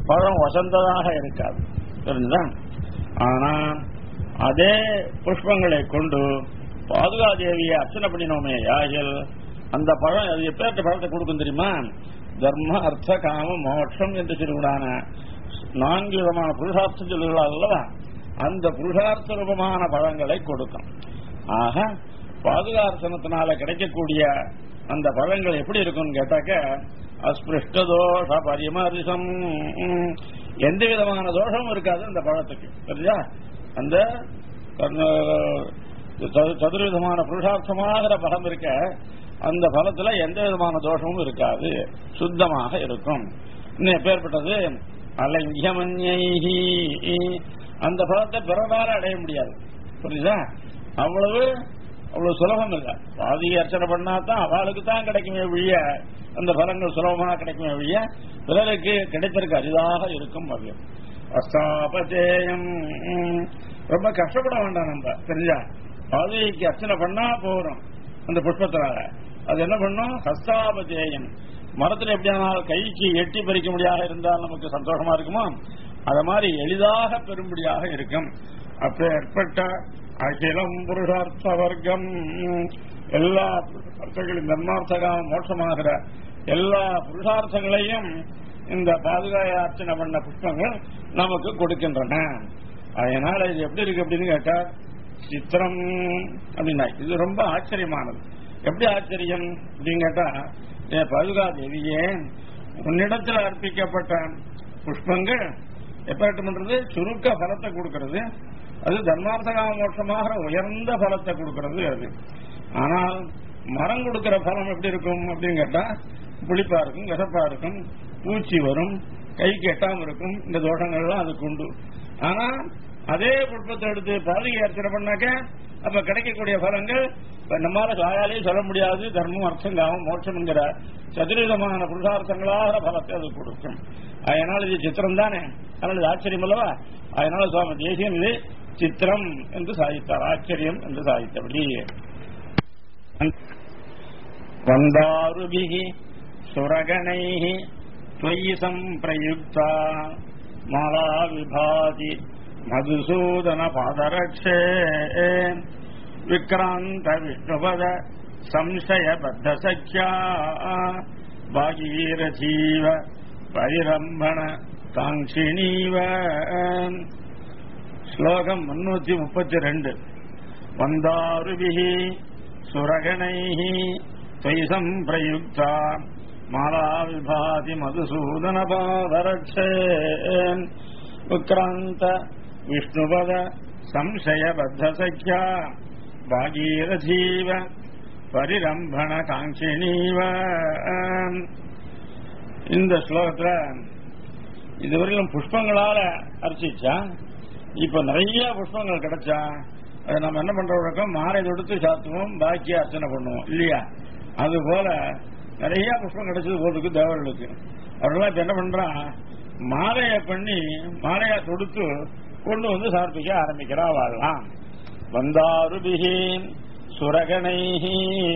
பழம் வசந்ததாக இருக்காது தெரிஞ்சுதா ஆனா அதே புஷ்பங்களை கொண்டு பாதுகாதேவியை அர்ச்சனை பண்ணினோமே யாகில் அந்த பழம் அது எப்பேற்ற பழத்தை கொடுக்கும் தெரியுமா தர்ம அர்த்த காம மோட்சம் என்று சொல்லுகிறான நான்கு விதமான புருஷார்த்த சொல்லுகிறார் அல்லவா அந்த புருஷார்த்த ரூபமான பழங்களை கொடுக்கும் ஆக பாதுகார்த்தனத்தினால கிடைக்கக்கூடிய அந்த பழங்கள் எப்படி இருக்கும்னு கேட்டாக்க அஸ்பிருஷ்ட தோஷ பரிமரிசம் எந்த விதமான தோஷமும் இருக்காது அந்த பழத்துக்கு சரியா அந்த சது- சதுர்விதமான புருஷார்த்தமாகிற பலம் இருக்க அந்த பலத்துல எந்த விதமான தோஷமும் இருக்காது சுத்தமாக இருக்கும் இன்னும் எப்பேற்பட்டது அலங்கியமன்யைஹி அந்த பலத்தை பிறரால அடைய முடியாது புரியுதா அவ்வளவு அவ்வளவு சுலபம் இல்ல பாதி அர்ச்சனை பண்ணா தான் அவளுக்கு தான் கிடைக்குமே ஒழிய அந்த பலங்கள் சுலபமாக கிடைக்குமே ஒழிய பிறருக்கு கிடைத்திருக்கு அரிதாக இருக்கும் அது அஸ்தாபதேயம் ம், ரொம்ப கஷ்டப்பட வேண்டாம் நம்ம தெரிஞ்சா பாதிக்கு அர்ச்சனை பண்ணா போறோம் அந்த புஷ்பத்தினால அது என்ன பண்ணும் ஹஸ்தாபதேயம் மரத்துல எப்படியானால் கைக்கு எட்டி பறிக்க முடியாக இருந்தால் நமக்கு சந்தோஷமா இருக்குமோ அத மாதிரி எளிதாக பெறும்படியாக இருக்கும் அப்ப ஏற்பட்ட அகிலம் புருஷார்த்த வர்க்கம் எல்லா புருஷார்த்தங்களும் தர்மார்த்தகம் மோட்சமாகிற எல்லா புருஷார்த்தங்களையும் இந்த பாதுகாய அர்ச்சனை பண்ண புஷ்பங்கள் நமக்கு கொடுக்கின்றன அதனால இது எப்படி இருக்கு அப்படின்னு கேட்டா சித்திரம் அப்படின்னா இது ரொம்ப ஆச்சரியமானது எப்படி ஆச்சரியம் அப்படின்னு கேட்டா ஏ பதுகா தேவியே உன்னிடத்தில் அர்ப்பிக்கப்பட்ட புஷ்பங்கள் எப்ப பண்றது சுருக்க பலத்தை கொடுக்கிறது அது தர்மார்த்தகா மோட்சமாக உயர்ந்த பலத்தை கொடுக்கிறது அது ஆனால் மரம் கொடுக்கிற பலம் எப்படி இருக்கும் அப்படின்னு கேட்டா புளிப்பா இருக்கும் கசப்பா இருக்கும் பூச்சி வரும் கை கெட்டாம இருக்கும் இந்த தோஷங்கள்லாம் அதுக்கு உண்டு ஆனா அதே புஷ்பத்தை எடுத்து பாதுகை அர்ச்சனை பண்ணாக்க அப்ப கிடைக்கக்கூடிய பலங்கள் இப்ப நம்மால சாயாலே சொல்ல முடியாது தர்மம் அர்த்தம் காமம் மோட்சம் என்கிற சதுரிதமான புருஷார்த்தங்களாக பலத்தை அது கொடுக்கும் அதனால இது சித்திரம் தானே அதனால இது ஆச்சரியம் அல்லவா அதனால சுவாமி தேசியம் இது சித்திரம் என்று சாதித்தார் ஆச்சரியம் என்று சாதித்தபடி வந்தாருபிகி சுரகணைः त्वयि सम्प्रयुक्ता माला विभाति मधुसूदन पादरक्षे विक्रान्त विष्णुपद संशयबद्ध सख्या भागीरथीव परिरम्भण काङ्क्षिणीव ஸ்லோகம் முன்னூத்தி முப்பத்தி ரெண்டு வந்தாருபிகி சுரகணைः त्वयि सम्प्रयुक्ता माला विभाति मधुसूदनपादरक्षे विक्रान्त विष्णुपद संशयबद्धसख्या भागीरथीव பரிரம்பண காங்கினீவ இந்த ஸ்லோகத்துல இதுவரையிலும் புஷ்பங்களால அர்ச்சிச்சா இப்ப நிறைய புஷ்பங்கள் கிடைச்சா அதை நம்ம என்ன பண்ற வழக்கம் மாலை தொடுத்து சாத்துவோம் பாக்கி அர்ச்சனை பண்ணுவோம் இல்லையா அது போல நிறைய புஷ்பம் கிடைச்சது போதுக்கு தேவர்களுக்கு அவர்களாம் இப்ப என்ன பண்றான் மாலைய பண்ணி மாலையா தொடுத்து கொண்டு வந்து சமர்ப்பிக்க ஆரம்பிக்கிறா வாழலாம் வந்தாருபிகி சுரகணைஹி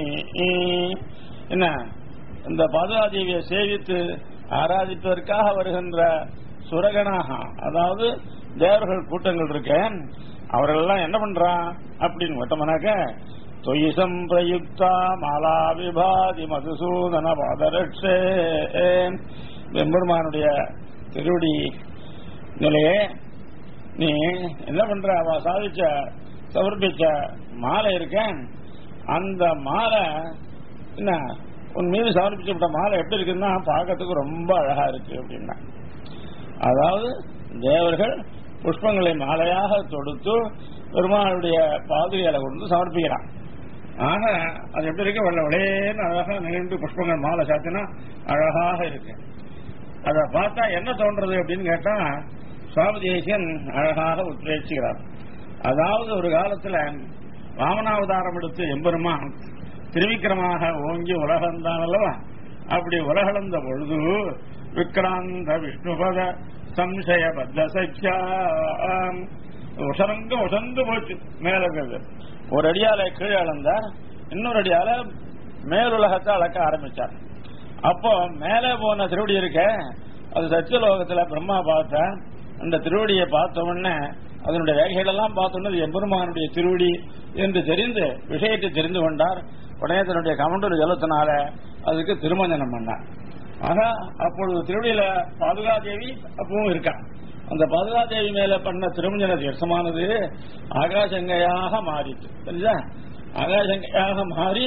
என்ன இந்த பாதுகாதேவியை சேவித்து ஆராதிப்பதற்காக வருகின்ற சுரகனாக அதாவது தேவர்கள் கூட்டங்கள் இருக்க அவர்களெல்லாம் என்ன பண்றான் அப்படின்னு விட்டோம்னாக்க தொயிசம் பிரயுக்தா மாலா விபாதி மதுசூதன பாதரட்சே எம்பெருமானுடைய திருவடி நிலையே நீ என்ன பண்ற அவ சாதிச்ச சமர்ப்பிச்ச மாலை இருக்க அந்த மாலை என்ன உன் மீது சமர்ப்பிச்சப்பட்ட மாலை எப்படி இருக்குன்னா பார்க்கறதுக்கு ரொம்ப அழகா இருக்கு அப்படின்னா அதாவது தேவர்கள் புஷ்பங்களை மாலையாக தொடுத்து பெருமாளுடைய பாதுகையில கொண்டு சமர்ப்பிக்கிறான் ஆக அது எப்படி இருக்கு வெள்ள விளையேன்னு அழகா நீண்டு புஷ்பங்கள் மாலை சாத்தினா அழகாக இருக்கு அதை பார்த்தா என்ன தோன்றது அப்படின்னு கேட்டா சுவாமி தேசியன் அழகாக உத்வேசிக்கிறார் அதாவது ஒரு காலத்துல வாமனாவதாரம் எடுத்து எம்பெருமான் திருவிக்கிரமாக ஓங்கி உலகந்தான் அல்லவா அப்படி உலகளந்த பொழுது விக்ராந்த விஷ்ணுபத சம்சய பத்த சக்கியா உசரங்க உசந்து போச்சு மேல இருக்கிறது ஒரு அடியால கீழே அளந்தார் இன்னொரு அடியால மேலுலகத்தை அளக்க ஆரம்பிச்சார் அப்போ மேலே போன திருவடி இருக்க அது சத்தியலோகத்துல பிரம்மா பார்த்தா அந்த திருவடியை பார்த்த உடனே அதனுடைய வேகைகளெல்லாம் பார்த்தோன்னே எம்பெருமானுடைய திருவடி என்று தெரிந்து விஷயத்தை தெரிந்து கொண்டார் உடனே தன்னுடைய கமண்டூர் ஜலத்தினால அதுக்கு திருமஞ்சனம் பண்ணார் ஆனா அப்பொழுது திருவடியில பாதுகாதேவி அப்பவும் இருக்கா அந்த பாதுகாதேவி மேல பண்ண திருமஞ்சன தீர்த்தமானது ஆகாசங்கையாக மாறிட்டு தெரிஞ்சா ஆகாசங்கையாக மாறி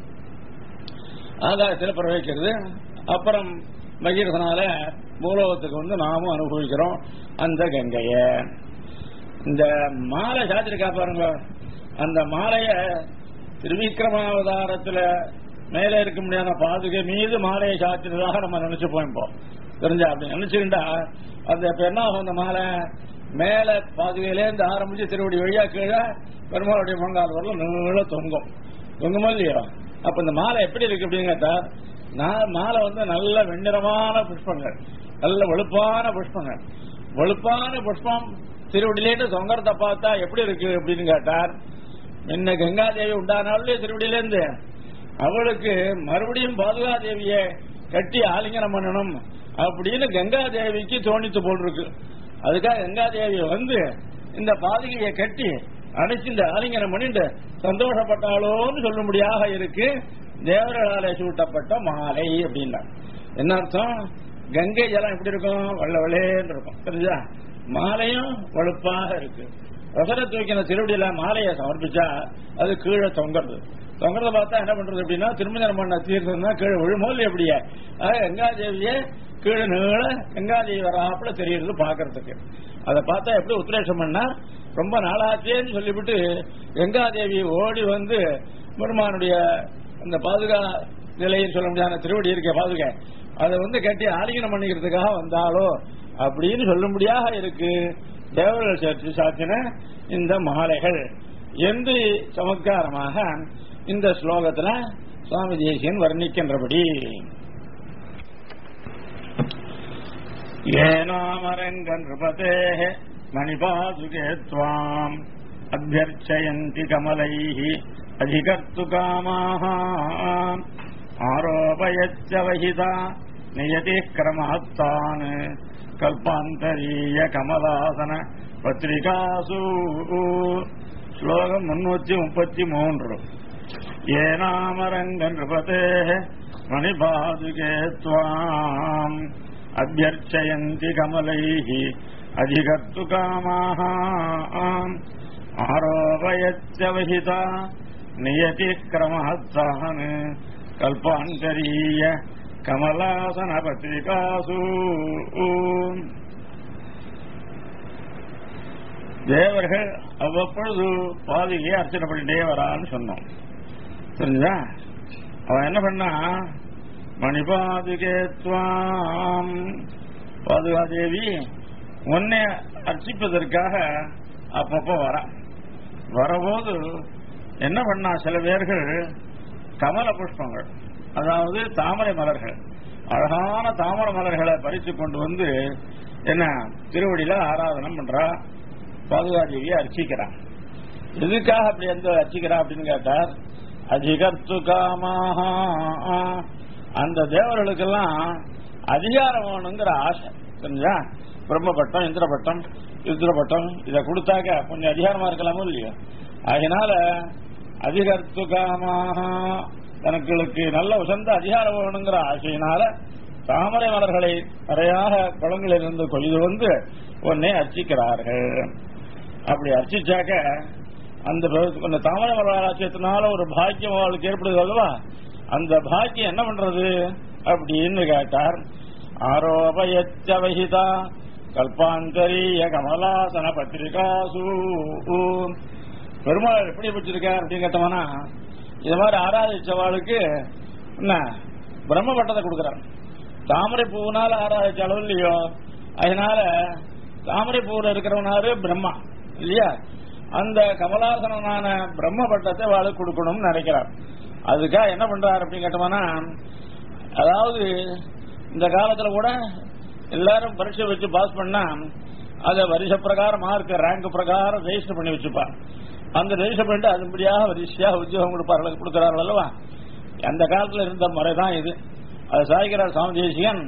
ஆகாசத்தில் பிரவேசிக்கிறது அப்புறம் பகீரதனால மூலவத்துக்கு வந்து நாமும் அனுபவிக்கிறோம் அந்த கங்கைய இந்த மாலை சாத்திருக்கா பாருங்க அந்த மாலைய திருவிக்கிரமாவதாரத்துல மேலே இருக்க முடியாத பாதுகை மீது மாலையை சாத்தினதாக நம்ம நினைச்சு போயிருப்போம் தெரிஞ்சா அப்படி நினைச்சுக்கிட்டா அந்த இப்ப என்ன ஆகும் அந்த மாலை மேல பாதுகையிலேருந்து ஆரம்பிச்சு திருவடி வழியா கீழே பெருமாளுடைய முழங்கால் வரல நீள தொங்கும் தொங்குமோ இல்லையோ அப்ப இந்த மாலை எப்படி இருக்கு அப்படின்னு கேட்டா நான் மாலை வந்து நல்ல வெண்ணிறமான புஷ்பங்கள் நல்ல வெளுப்பான புஷ்பங்கள் வெளுப்பான புஷ்பம் திருவடியிலேருந்து தொங்கறத பார்த்தா எப்படி இருக்கு அப்படின்னு கேட்டார் என்ன கங்காதேவி உண்டானாலே திருவடியிலேருந்து அவளுக்கு மறுபடியும் பாதுகாதேவிய கட்டி ஆலிங்கனம் பண்ணணும் அப்படின்னு கங்காதேவிக்கு தோணித்து போல் இருக்கு அதுக்காக கங்காதேவி வந்து இந்த பாதுகையை கட்டி அணைச்சு இந்த ஆலிங்கனம் பண்ணிட்டு சந்தோஷப்பட்டாளோன்னு சொல்லும்படியாக இருக்கு தேவர்களாலே சூட்டப்பட்ட மாலை அப்படின்னா என்ன அர்த்தம் கங்கை ஜலம் எப்படி இருக்கும் வெள்ள வெள்ளேன்னு இருக்கும் தெரிஞ்சா மாலையும் வலுப்பாக இருக்கு ரசனை தூக்கின திருவடியில மாலையை சமர்ப்பிச்சா அது கீழே தொங்குறது தொங்குறத பார்த்தா என்ன பண்றது அப்படின்னா திருமஞ்சனம் பண்ண தீர்த்தம் தான் கீழே விழுமோல் எப்படியே கங்காதேவிய கீழே நீள கங்காதேவி வராப்புல தெரியுறது பாக்குறதுக்கு அதை பார்த்தா எப்படி உத்ரேஷம் பண்ணா ரொம்ப நாளாச்சேன்னு சொல்லிவிட்டு கங்காதேவி ஓடி வந்து பெருமானுடைய அந்த பாதுகா நிலையில் சொல்ல முடியாத திருவடி இருக்க பாதுகை அதை வந்து கட்டி ஆலிங்கனம் பண்ணிக்கிறதுக்காக வந்தாலோ அப்படின்னு சொல்லும்படியாக இருக்கு தேவர்கள் சேர்த்து சாத்தின இந்த மாலைகள் என்று சமத்காரமாக இந்த ஸ்லோகத்துல சுவாமி தேசியன் வர்ணிக்கின்றபடி ஏனாமரங்க நிருபதே மணிபாதுகே துவாம் அபியர்ச்சயந்தி கமலைः அதிகர்த்து காமாः ஆரோபயச்ச வஹிதா நியதி கிரமஹத்தான் கல்பாந்தரீய கமலாசன பத்திரிகாசு ஸ்லோகம் முன்னூத்தி முப்பத்தி மூன்று ஏனாமரங்க நிருபதே மணிபாதுகே துவாம் அபியர்ச்சயந்தி கமலைः அதிகர்த்து காமாः ஆரோபயச்ச வஹிதா நியதி கிரமஹத்தான் கல்பாந்தரீய கமலாசன பத்திரிகாசு தேவர்கள் அவ்வப்பொழுது பாதிகையை அர்ச்சனை பண்ணிட்டே வரான்னு சொன்னோம் தெரிஞ்சா அவன் என்ன பண்ணா மணிபாதுகே துவாம் பாதுகாதேவி உன்னை அர்ச்சிப்பதற்காக அப்பப்போ வர வரபோது என்ன பண்ணா சில பேர்கள் கமல புஷ்பங்கள் அதாவது தாமரை மலர்கள் அழகான தாமரை மலர்களை பறித்து கொண்டு வந்து என்ன திருவடியில ஆராதனம் பண்றா பாதுகாதேவியை அர்ச்சிக்கிறான் எதுக்காக அப்படி எந்த அர்ச்சிக்கிறா அப்படின்னு கேட்டார் அதிகர்த்து காமாக அந்த தேவர்களுக்கெல்லாம் அதிகாரம் வேணுங்கிற ஆசை தெரிஞ்சா பிரம்மபட்டம் இந்திரபட்டம் ருத்ரபட்டம் இதை கொடுத்தாக்க கொஞ்சம் அதிகாரமா இருக்கலாமோ இல்லையோ அதனால அதிகர்த்து காமாக தனக்களுக்கு நல்ல உசந்த அதிகாரம் வேணுங்கிற ஆசையினால தாமரை மலர்களை நிறையாக குளங்களிலிருந்து கொய்து வந்து உன்னை அர்ச்சிக்கிறார்கள் அப்படி அர்ச்சிச்சாக்க அந்த அந்த தாமரை மலர் ஆச்சரியத்தினால ஒரு பாக்கியம் அவளுக்கு ஏற்படுது அல்லவா அந்த பாக்கியம் என்ன பண்றது அப்படின்னு கேட்டார் ஆரோபயச்ச வகிதா கல்பாந்தரிய கமலாசன பத்திரிகாசு பெருமாள் எப்படி வச்சிருக்கார் அப்படின்னு கேட்டோம்னா இது மாதிரி ஆராதிச்சவாளுக்கு என்ன பிரம்ம பட்டத்தை கொடுக்கிறார் தாமரை பூவினால ஆராதிச்ச அளவு இல்லையோ அதனால தாமரை பூவில் இருக்கிறவனாரு பிரம்மா இல்லையா அந்த கமலாசனான பிரம்ம பட்டத்தை வாளுக்கு கொடுக்கணும்னு நினைக்கிறார் அதுக்காக என்ன பண்றாரு அப்படின்னு கேட்டோம்னா அதாவது இந்த காலத்துல கூட எல்லாரும் பரீட்சை வச்சு பாஸ் பண்ணா அதை வருஷ பிரகாரம் மார்க் ரேங்க் பிரகாரம் ரெஜிஸ்டர் பண்ணி வச்சுப்பா அந்த ரெஜிஸ்டர் பண்ணிட்டு அதுபடியாக வரிசையாக உத்தியோகம் கொடுப்பார்கள் கொடுக்கிறார்கள் அல்லவா அந்த காலத்துல இருந்த முறை தான் இது அது சாய்கிறார் சுவாமி தேசிகன்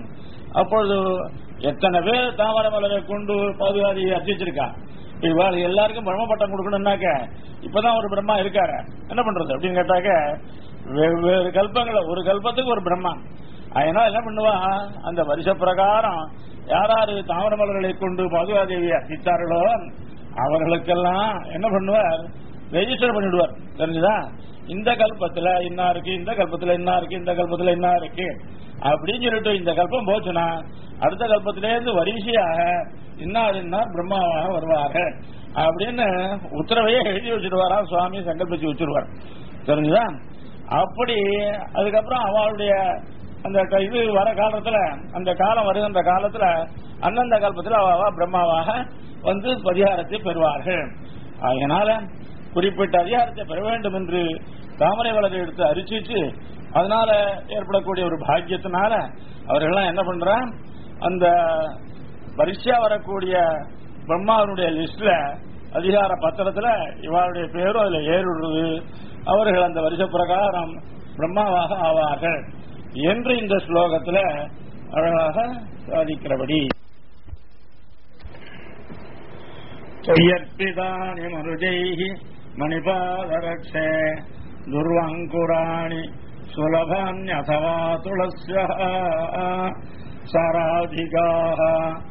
அப்பொழுது எத்தனை பேர் தாமரை மலரை கொண்டு பாதுகாதி அர்ச்சிச்சிருக்கா இவாள் எல்லாருக்கும் பிரம்ம பட்டம் கொடுக்கணும்னாக்க இப்பதான் ஒரு பிரம்மா இருக்காரு என்ன பண்றது அப்படின்னு கேட்டாக்க வெவ்வேறு கல்பங்களை ஒரு கல்பத்துக்கு ஒரு பிரம்மா அதனால என்ன பண்ணுவா அந்த வருஷ பிரகாரம் யாராரு தாமர மலர்களை கொண்டு பாதுகாதேவி அர்ச்சித்தார்களோ அவர்களுக்கெல்லாம் என்ன பண்ணுவார் ரெஜிஸ்டர் பண்ணிடுவார் தெரிஞ்சுதா இந்த கல்பத்துல இன்னா இருக்கு இந்த கல்பத்துல இன்னா இருக்கு இந்த கல்பத்துல இன்னா இருக்கு அப்படின்னு சொல்லிட்டு இந்த கல்பம் போச்சுன்னா அடுத்த கல்பத்திலேருந்து வரிசையாக இன்னார் இன்னார் பிரம்மாவாக வருவார்கள் அப்படின்னு உத்தரவையே எழுதி வச்சிருவாரா சுவாமி சங்கல்பிச்சு வச்சிருவார் தெரிஞ்சுதா அப்படி அதுக்கப்புறம் அவளுடைய அந்த க- இது வர காலத்துல அந்த காலம் வருகின்ற காலத்துல அந்தந்த கல்பத்தில் அவ அவ பிரம்மாவாக வந்து பரிகாரத்தை பெறுவார்கள் அதனால குறிப்பிட்ட அதிகாரத்தை பெற வேண்டும் என்று தாமரை வளரை எடுத்து அரிச்சிட்டு அதனால ஏற்படக்கூடிய ஒரு பாக்கியத்தினால அவர்கள்லாம் என்ன பண்றா அந்த வரிசையா வரக்கூடிய பிரம்மாவனுடைய லிஸ்ட்ல அதிகார பத்திரத்துல இவருடைய பேரும் அதுல ஏறிடுறது அவர்கள் அந்த வருஷ பிரகாரம் பிரம்மாவாக ஆவார்கள் என்று இந்த ஸ்லோகத்துல அழகாக சாதிக்கிறபடி त्वय्यर्पितानि मनुजैः मणिपादरक्षे दुर्वाङ्कुराणि सुलभान्यथवा तुलस्यः साराधिकाः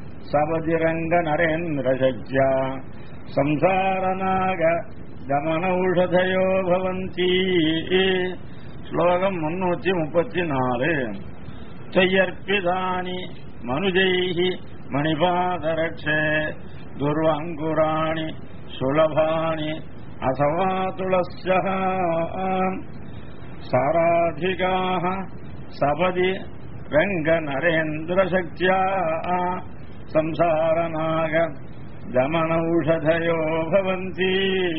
सवजिरङ्गनरेन्द्रशज्या संसारनाग दमनौषधयो भवन्ति श्लोकम् मुन्नूति मुपति नालु त्वय्यर्पितानि मनुजैः मणिपादरक्षे दुर्वाङ्कुराणि सुलभानि अथवा तुलस्यः साराधिकाः सपदि रङ्गनरेन्द्रशक्त्या संसारनाग दमनौषधयो भवन्ति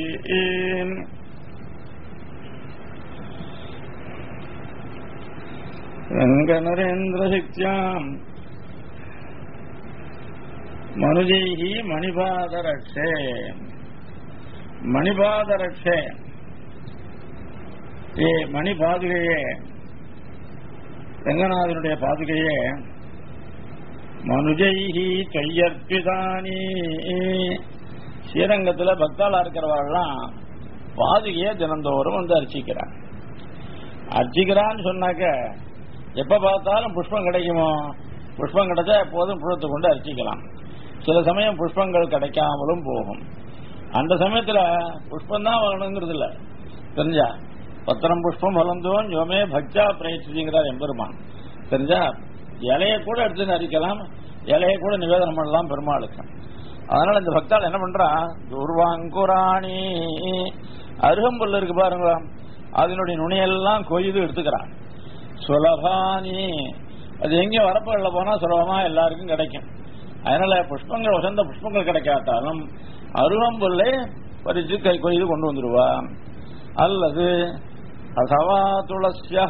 रङ्गनरेन्द्रशक्त्याम् மனுஜைஹி மணிபாதரட்சே மணிபாதரட்சே ஏ மணி பாதுகையே ரங்கநாதனுடைய பாதுகையே மனுஜைஹி கையற்பிதானி ஸ்ரீரங்கத்துல பக்தாளா இருக்கிறவாள்லாம் பாதுகையை தினந்தோறும் வந்து அர்ச்சிக்கிறான் அர்ச்சிக்கிறான்னு சொன்னாக்க எப்ப பார்த்தாலும் புஷ்பம் கிடைக்குமோ புஷ்பம் கிடைச்சா எப்போதும் புழுத்து கொண்டு அர்ச்சிக்கலாம் சில சமயம் புஷ்பங்கள் கிடைக்காமலும் போகும் அந்த சமயத்துல புஷ்பம் தான் வரணுங்கிறது இல்ல தெரிஞ்சா பத்திரம் புஷ்பம் வளர்ந்தோம் யோமே பக்தா பிரயச்சிங்கிறார் எம்பெருமான் தெரிஞ்சா இலைய கூட எடுத்து அரிக்கலாம் இலைய கூட நிவேதனம் பண்ணலாம் பெருமாளுக்கு அதனால இந்த பக்தாள் என்ன பண்றா துர்வாங்குராணி அருகம்புல் இருக்கு பாருங்க அதனுடைய நுனியெல்லாம் கொய்து எடுத்துக்கிறான் சுலபானி அது எங்க வரப்புகளில் போனா சுலபமா எல்லாருக்கும் கிடைக்கும் அதனால புஷ்பங்கள் வசந்த புஷ்பங்கள் கிடைக்காட்டாலும் அருகம்புல்லை பறிச்சு கை கொய்து கொண்டு வந்துடுவா அல்லது அசவா துளசியா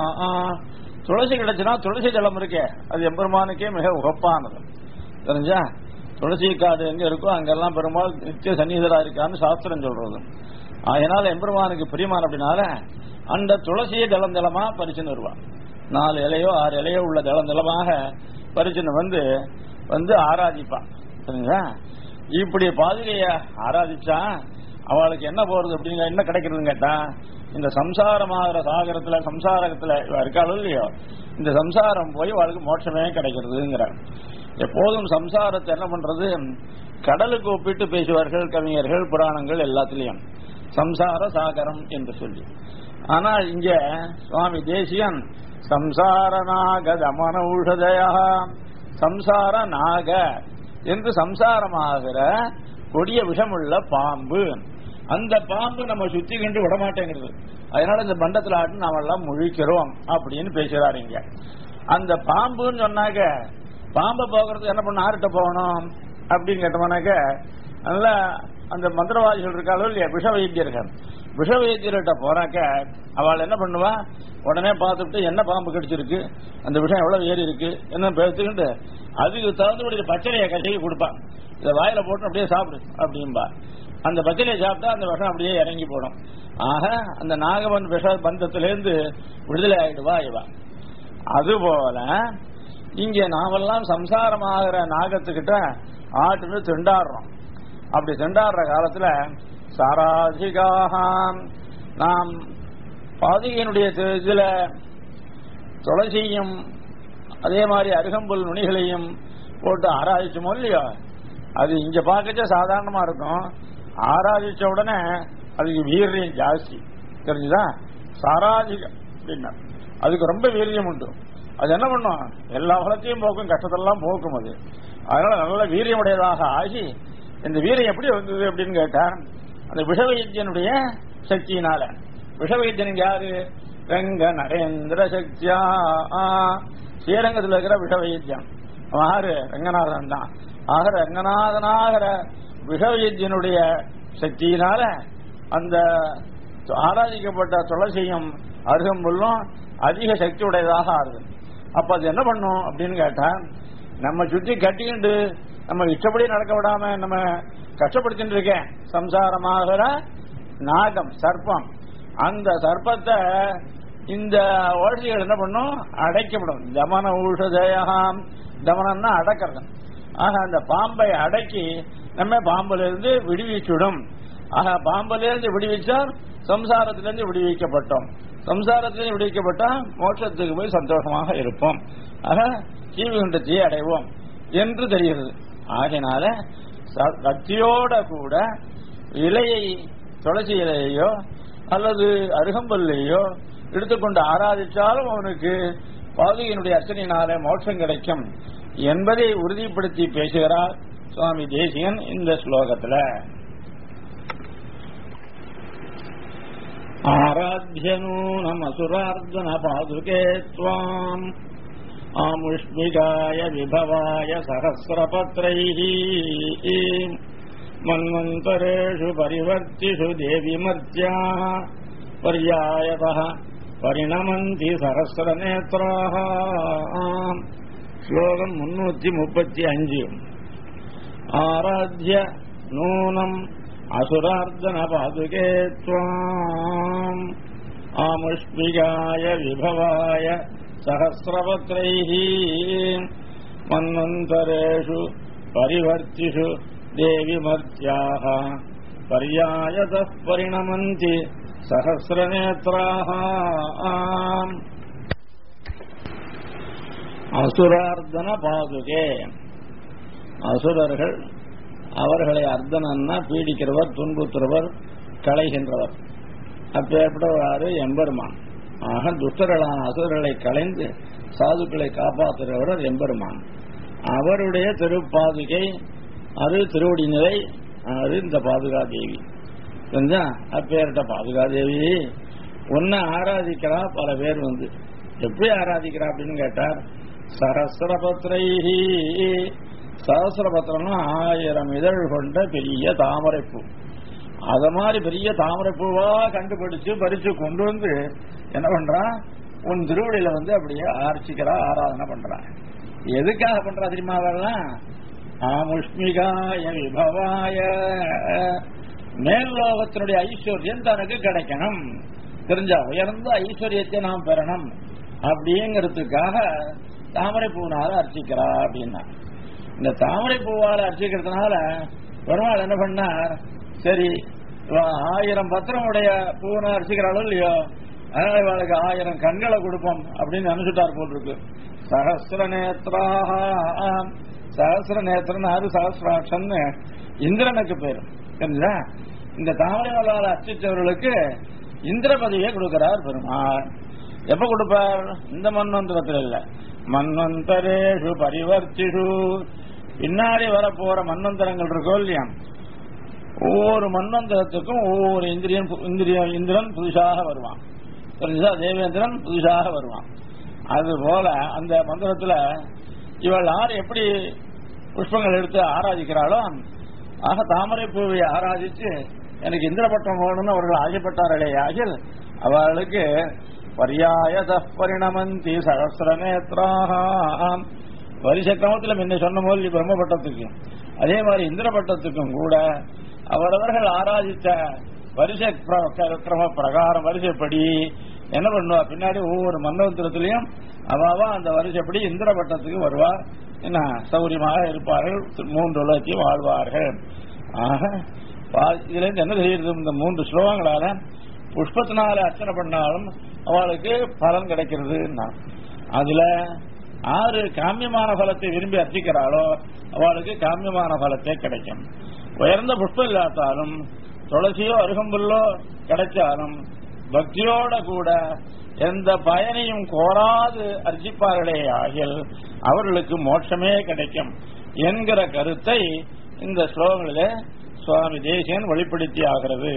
துளசி கிடைச்சுனா துளசி ஜலம் இருக்கே அது எம்பெருமானுக்கே மிக உகப்பானது தெரிஞ்சா துளசி காடு எங்க இருக்கோ அங்கெல்லாம் பெரும்பாலும் நித்திய சன்னிதரா இருக்கான்னு சாஸ்திரம் சொல்றது அதனால எம்பெருமானுக்கு பிரியமான அப்படின்னால அந்த துளசியை ஜலம் ஜலமா பறிச்சுன்னு வருவான் நாலு இலையோ ஆறு இலையோ உள்ள ஜலம் ஜலமாக பறிச்சுன்னு வந்து வந்து ஆராதிப்பான் சரிங்களா இப்படி பாதுகைய ஆராதிச்சா அவளுக்கு என்ன போறது அப்படிங்க என்ன கிடைக்கிறதுன்னு கேட்டா இந்த சம்சாரமாகிற சாகரத்துல சம்சாரத்துல இவ இருக்காளோ இல்லையோ இந்த சம்சாரம் போய் அவளுக்கு மோட்சமே கிடைக்கிறதுங்கிறார் எப்போதும் சம்சாரத்தை என்ன பண்றது கடலுக்கு ஒப்பிட்டு பேசுவார்கள் கவிஞர்கள் புராணங்கள் எல்லாத்திலையும் சம்சார சாகரம் என்று சொல்லி ஆனால் இங்க சுவாமி தேசியன் சம்சார நாக தமன ஊஷதயா சம்சார நாக என்று சம்சாரமாகிற கொடிய விஷமுள்ள பாம்பு அந்த பாம்பு நம்ம சுத்தி கண்டு விடமாட்டேங்கிறது அதனால இந்த பண்டத்துல ஆட்டு நாம எல்லாம் முழிக்கிறோம் அப்படின்னு பேசுறாரு இங்க அந்த பாம்புன்னு சொன்னாக்க பாம்பை போகிறது என்ன பண்ண ஆறுட்ட போகணும் அப்படின்னு கேட்டோம்னாக்க நல்லா அந்த மந்திரவாதிகள் இருக்காளோ இல்லையா விஷ வைத்தியர்கள் விஷ வைத்தியர்கிட்ட போனாக்க அவள் என்ன பண்ணுவா உடனே பார்த்துட்டு என்ன பாம்பு கடிச்சிருக்கு அந்த விஷயம் எவ்வளவு ஏறி இருக்கு என்ன பேசிக்கிட்டு அதுக்கு தகுந்தபடி பச்சளையை கட்டைக்கு கொடுப்பான் இதை வாயில போட்டு அப்படியே சாப்பிடு அப்படின்பா அந்த பச்சளையை சாப்பிட்டா அந்த விஷம் அப்படியே இறங்கி போடும் ஆக அந்த நாகவன் விஷ பந்தத்திலேருந்து விடுதலை ஆயிடுவா இவா அதுபோல இங்க நாமெல்லாம் சம்சாரமாகிற நாகத்துக்கிட்ட ஆட்டுன்னு திண்டாடுறோம் அப்படி திண்டாடுற காலத்துல சாராதிகாம் நாம் பாதிகையினுடைய இதுல துளசியும் அதே மாதிரி அருகம்புல் நுனிகளையும் போட்டு ஆராதிச்சோமோ இல்லையோ அது இங்க பார்க்கச்ச சாதாரணமா இருக்கும் ஆராதிச்ச உடனே அதுக்கு வீரியம் ஜாஸ்தி தெரிஞ்சுதா சாராதிகம் அப்படின்னா அதுக்கு ரொம்ப வீரியம் உண்டு அது என்ன பண்ணும் எல்லா வளத்தையும் போக்கும் கஷ்டத்தெல்லாம் போக்கும் அது அதனால நல்ல வீரியமுடையதாக ஆகி இந்த வீரியம் எப்படி வந்தது அப்படின்னு கேட்டா அந்த விஷவைத்தியனுடைய சக்தியினால விஷவைத்தியன் யாரு ரங்க நரேந்திர சக்தியா ஸ்ரீரங்கத்தில் இருக்கிற விஷவைத்தியம் ஆறு ரங்கநாதன் தான் ஆகிற ரங்கநாதனாகிற விஷவைத்தியனுடைய சக்தியினால அந்த ஆராதிக்கப்பட்ட துளசியும் அருகம்புல்லும் அதிக சக்தி உடையதாக ஆறுது அப்ப அது என்ன பண்ணும் அப்படின்னு கேட்டா நம்ம சுத்தி கட்டிக்கிண்டு நம்ம இஷ்டப்படி நடக்க விடாம நம்ம கஷ்டப்படுத்திட்டு இருக்கேன் சம்சாரமாகிற நாகம் சர்ப்பம் அந்த சர்ப்பத்தை இந்த ஓஷதிகள் என்ன பண்ணும் அடைக்கப்படும் தமன ஊஷதயாம் தமனம்னா அடக்கிறது ஆக அந்த பாம்பை அடக்கி நம்ம பாம்புல இருந்து விடுவிச்சுடும் ஆக பாம்புல இருந்து விடுவிச்சால் சம்சாரத்திலிருந்து விடுவிக்கப்பட்டோம் சம்சாரத்திலிருந்து விடுவிக்கப்பட்டா மோட்சத்துக்கு போய் சந்தோஷமாக இருப்போம் ஆக ஜீவகுண்டத்தையே அடைவோம் என்று தெரிகிறது ஆகினால ச- பக்தியோட கூட இலையை துளசி இலையையோ அல்லது அருகம்பல்லையோ எடுத்துக்கொண்டு ஆராதிச்சாலும் அவனுக்கு பாதுகையினுடைய அர்ச்சனையினாலே மோட்சம் கிடைக்கும் என்பதை உறுதிப்படுத்தி பேசுகிறார் சுவாமி தேசிகன் இந்த ஸ்லோகத்துல ஆராத்தியனூனமசுரார்ஜன பாதுகே त्वाम् आमुष्मिकाय विभवाय सहस्रपत्रैः मन्वन्तरेषु परिवर्तिषु देवि मर्त्याः पर्यायतः परिणमन्ति सहस्रनेत्राः श्लोकम् मुन्नूति मुपत्ति अञ्जु आराध्य नूनम् असुरार्दनपादुके त्वाम् आमुष्मिकाय विभवाय सहस्रपत्रैः मन्वन्तरेषु परिवर्तिषु देवि मर्त्याः पर्यायतः परिणमन्ति सहस्रनेत्राः அசுரார்த்தன பாதுகே அசுரர்கள் அவர்களை அர்த்தனன்னா பீடிக்கிறவர் துன்புறுத்துறவர் களைகின்றவர் அப்பேற்பட்டவாறு எம்பெருமான் ஆக துஷ்டர்களான அசுரர்களை களைந்து சாதுக்களை காப்பாற்றுகிறவர் எம்பெருமான் அவருடைய திருப்பாதுகை அது திருவடி நிலை அது இந்த பாதுகா தேவி தெரிஞ்சா அப்பேர்ட்ட பாதுகா தேவி உன்னை ஆராதிக்கிறா பல பேர் வந்து எப்படி ஆராதிக்கிறா அப்படின்னு கேட்டார் சரஸ்ரபத்ரைஹி சரஸ்ரபத்திரம்னா ஆயிரம் இதழ் கொண்ட பெரிய தாமரைப்பூ அத மாதிரி பெரிய தாமரைப்பூவா கண்டுபிடிச்சு பறிச்சு கொண்டு வந்து என்ன பண்றான் உன் திருவடியில வந்து அப்படியே ஆர்ச்சிக்கிறா ஆராதனை பண்றான் எதுக்காக பண்றா தெரியுமா அவர்லாம் ஆமுஷ்மிகாய விபவாய மேல் லோகத்தினுடைய ஐஸ்வர்யம் தனக்கு கிடைக்கணும் தெரிஞ்சா உயர்ந்த ஐஸ்வர்யத்தை நாம் பெறணும் அப்படிங்கிறதுக்காக தாமரை பூனால அர்ச்சிக்கிறா அப்படின்னா இந்த தாமரை பூவால அர்ச்சிக்கிறதுனால பெருமாள் என்ன பண்ணார் சரி இவ ஆயிரம் பத்திரம் உடைய பூனை அர்ச்சிக்கிறாளோ இல்லையோ அதனால இவளுக்கு ஆயிரம் கண்களை கொடுப்போம் அப்படின்னு நினைச்சுட்டார் போல் இருக்கு சகசிர நேத்ராக சகசிர நேத்திரன் அது சகசிராட்சன்னு இந்திரனுக்கு பேரு தெரிஞ்சா இந்த தாமரை மலரால் அர்ச்சிச்சவர்களுக்கு இந்திர பதவியை கொடுக்கிறார் பெருமாள் எப்ப கொடுப்பார் இந்த மன்வந்தரத்தில் இல்ல மன்வந்தரேஷு பரிவர்த்திஷு பின்னாடி வரப்போற மன்வந்தரங்கள் இருக்கோ இல்லையா ஒவ்வொரு மன்வந்தரத்துக்கும் ஒவ்வொரு இந்திரியன் பு- இந்திரிய இந்திரன் புதுசாக வருவான் புரிஞ்சுதா தேவேந்திரன் புதுசாக வருவான் அது போல அந்த மந்திரத்துல இவள் யார் எப்படி புஷ்பங்கள் எடுத்து ஆராதிக்கிறாளோ ஆக தாமரை பூவை ஆராதிச்சு எனக்கு இந்திரபட்டம் வேணும்னு அவர்கள் ஆசைப்பட்டார்களே ஆகில் அவர்களுக்கு பரியாயத பரிணமந்தி சகசிரநேத்ராக வரிசை கிரமத்தில் முன்ன சொன்ன போது பிரம்மபட்டத்துக்கு அதே மாதிரி இந்திரபட்டத்துக்கும் கூட அவரவர்கள் ஆராதித்த வரிசை பிர- கிரம பிரகாரம் வரிசைப்படி என்ன பண்ணுவா பின்னாடி ஒவ்வொரு மண்டபத்திரத்திலையும் அவாவா அந்த வருஷப்படி இந்திர பட்டத்துக்கு வருவா என்ன சௌரியமாக இருப்பார்கள் மூன்று உலகத்தையும் வாழ்வார்கள் ஆக பா- இதுல இருந்து என்ன தெரியுது இந்த மூன்று ஸ்லோகங்களால புஷ்பத்தினால அர்ச்சனை பண்ணாலும் அவளுக்கு பலன் கிடைக்கிறது அதுல ஆறு காமியமான பலத்தை விரும்பி அர்ச்சிக்கிறாளோ அவளுக்கு காமியமான பலத்தை கிடைக்கும் உயர்ந்த புஷ்பம் இல்லாட்டாலும் துளசியோ அருகம்புல்லோ கிடைச்சாலும் பக்தியோட கூட எந்த பயனையும் கோராது அர்ச்சிப்பார்களே ஆகில் அவர்களுக்கு மோட்சமே கிடைக்கும் என்கிற கருத்தை இந்த ஸ்லோகங்களிலே சுவாமி தேசியன் வெளிப்படுத்தி ஆகிறது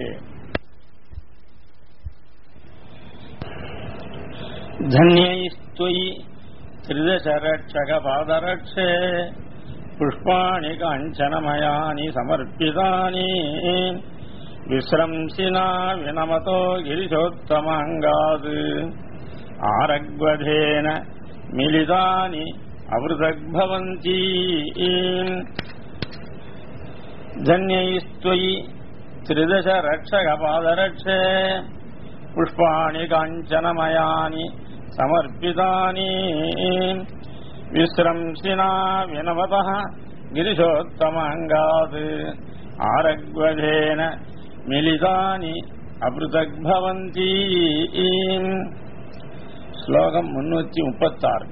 धन्यैस्त्वयि त्रिदशरक्षकपादरक्षे पुष्पाणि काञ्चनमयानि समर्पितानि विश्रंसिना विनमतो गिरिशोत्तमाङ्गात् आरग्वधेन मिलितानि अवृतग्भवन्ती धन्यैस्त्वयि त्रिदशरक्षकपादरक्षे पुष्पाणि काञ्चनमयानि समर्पितानि विश्रंसिना विनवतः गिरिशोत्तमाङ्गात् आरग्वधेन मिलितानि अपृथग्भवन्ती ஸ்லோகம் முன்னூத்தி முப்பத்தாறு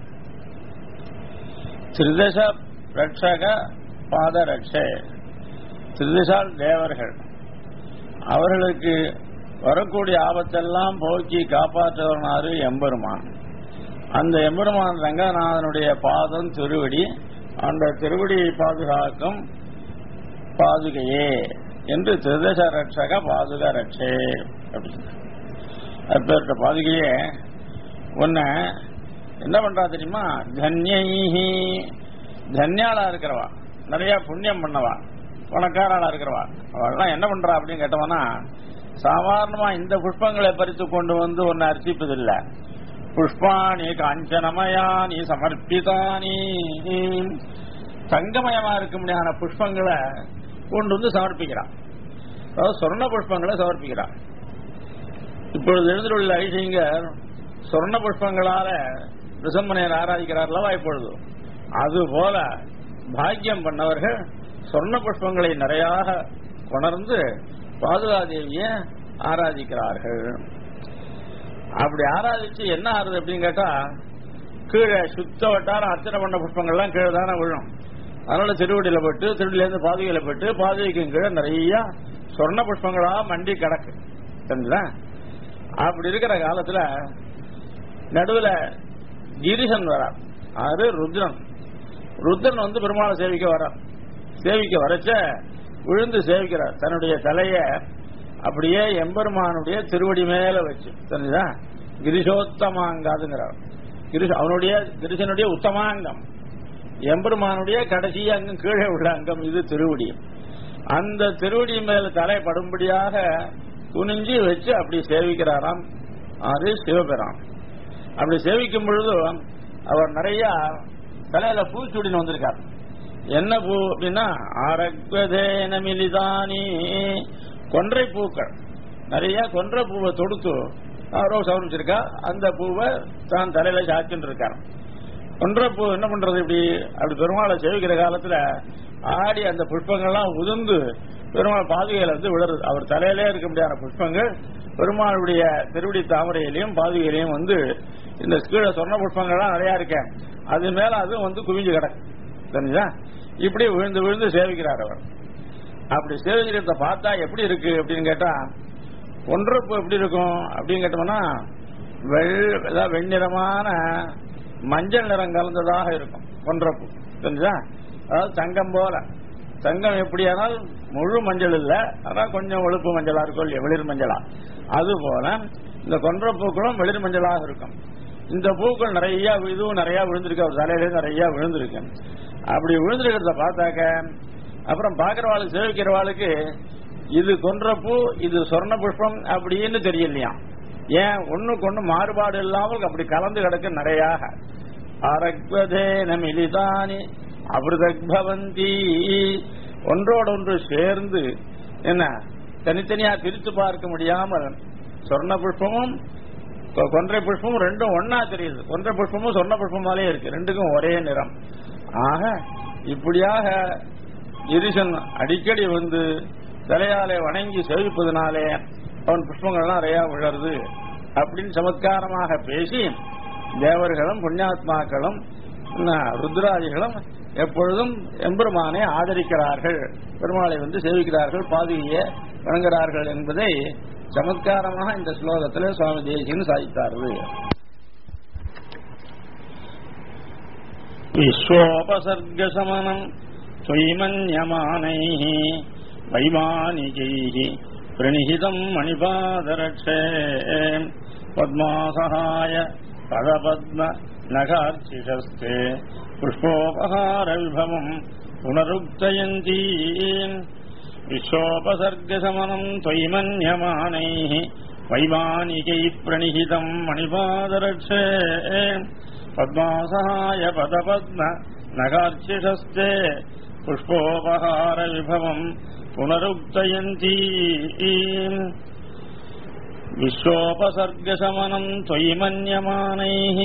திருதச ரட்சக பாதரட்சே திருதசால் தேவர்கள் அவர்களுக்கு வரக்கூடிய ஆபத்தெல்லாம் போக்கி காப்பாற்றுவனாரு எம்பெருமான் அந்த எம்பெருமான் ரங்கநாதனுடைய பாதம் திருவடி அந்த திருவடியை பாதுகாக்கும் பாதுகையே என்று திருதச ரட்சக பாதுக ரட்சே அப்படின்னு அப்பேற்ற பாதுகையே உன்னை என்ன பண்றா தெரியுமா தன்யைஹி தன்யாளா இருக்கிறவா நிறைய புண்ணியம் பண்ணவா பணக்காராளா இருக்கிறவா அவள்லாம் என்ன பண்றா அப்படின்னு கேட்டவனா சாதாரணமா இந்த புஷ்பங்களை பறித்து கொண்டு வந்து ஒன்னு அர்ச்சிப்பதில்லை புஷ்பாணி காஞ்சனமயானி சமர்ப்பிதானி தங்கமயமா இருக்க முடியாத புஷ்பங்களை கொண்டு வந்து சமர்ப்பிக்கிறான் அதாவது சொர்ண புஷ்பங்களை சமர்ப்பிக்கிறான் இப்பொழுது எழுந்துள்ள ஐசிங்கர் சொர்ண புஷ்பங்களால ரிசம்பனையர் ஆராதிக்கிறார்களவா இப்பொழுது அதுபோல பாக்கியம் பண்ணவர்கள் சொர்ண புஷ்பங்களை நிறையாக கொணர்ந்து பாதுகாதேவிய ஆராதிக்கிறார்கள் அப்படி ஆராதிச்சு என்ன ஆறுது அப்படின்னு கேட்டா கீழே சுத்த வட்டாரம் அர்ச்சனை பண்ண புஷ்பங்கள்லாம் கீழே தானே விழும் அதனால திருவடியில போட்டு திருவடியிலேருந்து பாதுகையில போட்டு பாதுகைக்கும் கீழே நிறைய சொர்ண புஷ்பங்களா மண்டி கிடக்கு தெரிஞ்சுதா அப்படி இருக்கிற காலத்துல நடுவுல கிரிசன் வரார் அது ருத்ரன் ருத்ரன் வந்து பெருமாளை சேவிக்க வரார் சேவிக்க வரச்ச விழுந்து சேவிக்கிறார் தன்னுடைய தலைய அப்படியே எம்பெருமானுடைய திருவடி மேல வச்சு தெரிஞ்சுதா கிரிசோத்தமாங்காதுங்கிறார் கிரிஷ் அவனுடைய கிரிசனுடைய உத்தமாங்கம் எம்பெருமானுடைய கடைசி அங்கம் கீழே உள்ள அங்கம் இது திருவடி அந்த திருவடி மேல தலை படும்படியாக குனிஞ்சு வச்சு அப்படி சேவிக்கிறாராம் அது சிவபெரான் அப்படி சேவிக்கும் பொழுது அவர் நிறைய தலையில பூச்சூடின்னு வந்திருக்கார் என்ன பூ அப்படின்னா அரக்வதேன மிலிதானி கொன்றை பூக்கள் நிறைய கொன்றை பூவை தொடுத்து ரோஸ் சவரிச்சிருக்கா அந்த பூவை தான் தலையில சாத்தின்னு இருக்கார் கொன்றை பூ என்ன பண்றது இப்படி அப்படி பெருமாளை சேவிக்கிற காலத்துல ஆடி அந்த புஷ்பங்கள்லாம் உதிர்ந்து பெருமாள் பாதுகையில வந்து விழுறது அவர் தலையிலே இருக்க முடியாத புஷ்பங்கள் பெருமாளுடைய திருவடி தாமரையிலையும் பாதுகையிலையும் வந்து இந்த கீழே சொன்ன புஷ்பங்கள்லாம் நிறைய இருக்க அது மேல அதுவும் வந்து குவிஞ்சு கிடக்கு தெரிஞ்சுதா இப்படி விழுந்து விழுந்து சேவிக்கிறார் அவர் அப்படி சேவிக்கிறத பார்த்தா எப்படி இருக்கு அப்படின்னு கேட்டா ஒன்றப்பு எப்படி இருக்கும் அப்படின்னு கேட்டோம்னா வெள் ஏதாவது வெண்ணிறமான மஞ்சள் நிறம் கலந்ததாக இருக்கும் ஒன்றப்பு தெரிஞ்சுதா அதாவது தங்கம் போல தங்கம் எப்படியானால் முழு மஞ்சள் இல்ல ஆனா கொஞ்சம் வெளுப்பு மஞ்சளா இருக்கும் இல்லையா வெளிர் மஞ்சளா அது போல இந்த கொன்ற பூக்களும் வெளிர் மஞ்சளாக இருக்கும் இந்த பூக்கள் நிறைய இதுவும் நிறைய விழுந்திருக்கு அவர் தலையில நிறைய விழுந்திருக்கு அப்படி விழுந்திருக்கிறத பார்த்தாக்க அப்புறம் பாக்குறவாளுக்கு சேவிக்கிறவாளுக்கு இது கொன்ற பூ இது சொர்ண புஷ்பம் அப்படின்னு தெரியலையா ஏன் ஒண்ணுக்கு ஒண்ணு மாறுபாடு இல்லாமல் அப்படி கலந்து கிடக்கு நிறையாக அரக்வதேன மிலிதானி அபிருதக்பவந்தி ஒன்றோடொன்று சேர்ந்து என்ன தனித்தனியா பிரித்து பார்க்க முடியாமல் சொர்ண புஷ்பமும் கொ- கொன்றை புஷ்பமும் ரெண்டும் ஒன்னா தெரியுது கொன்றை புஷ்பமும் சொன்ன புஷ்பமாலே இருக்கு ரெண்டுக்கும் ஒரே நிறம் ஆக இப்படியாக இருசன் அடிக்கடி வந்து தலையாலே வணங்கி சேவிப்பதனாலே அவன் புஷ்பங்கள்லாம் நிறைய விழருது அப்படின்னு சமத்காரமாக பேசி தேவர்களும் புண்ணியாத்மாக்களும் என்ன, ருத்ராதிகளும் எப்பொழுதும் எம்பெருமானை ஆதரிக்கிறார்கள் பெருமாளை வந்து சேவிக்கிறார்கள் பாதுகையை வணங்குகிறார்கள் என்பதை சமத்காரமாக இந்த ஸ்லோகத்தில் சுவாமி தேசியன் சாதித்தார்கள் விஸ்வோபசர்கசமனம் त्वयिमन्यमानैः वैमानिकैः प्रणिहितम् मणिपादरक्षे पद्मासहाय पदपद्म नखार्चिषस्ते पुष्पोपहारविभवम् पुनरुक्तयन्ती विश्वोपसर्गसमनम् त्वयि मन्यमानैः वैमानिकैः प्रणिहितम् मणिपादरक्षे पद्मासहाय पदपद्म नगार्चिषस्ते पुष्पोपहारविभवम् पुनरुक्तयन्ती விஸ்வோபசர்கசமனம் தொய்மன்யமானைஹி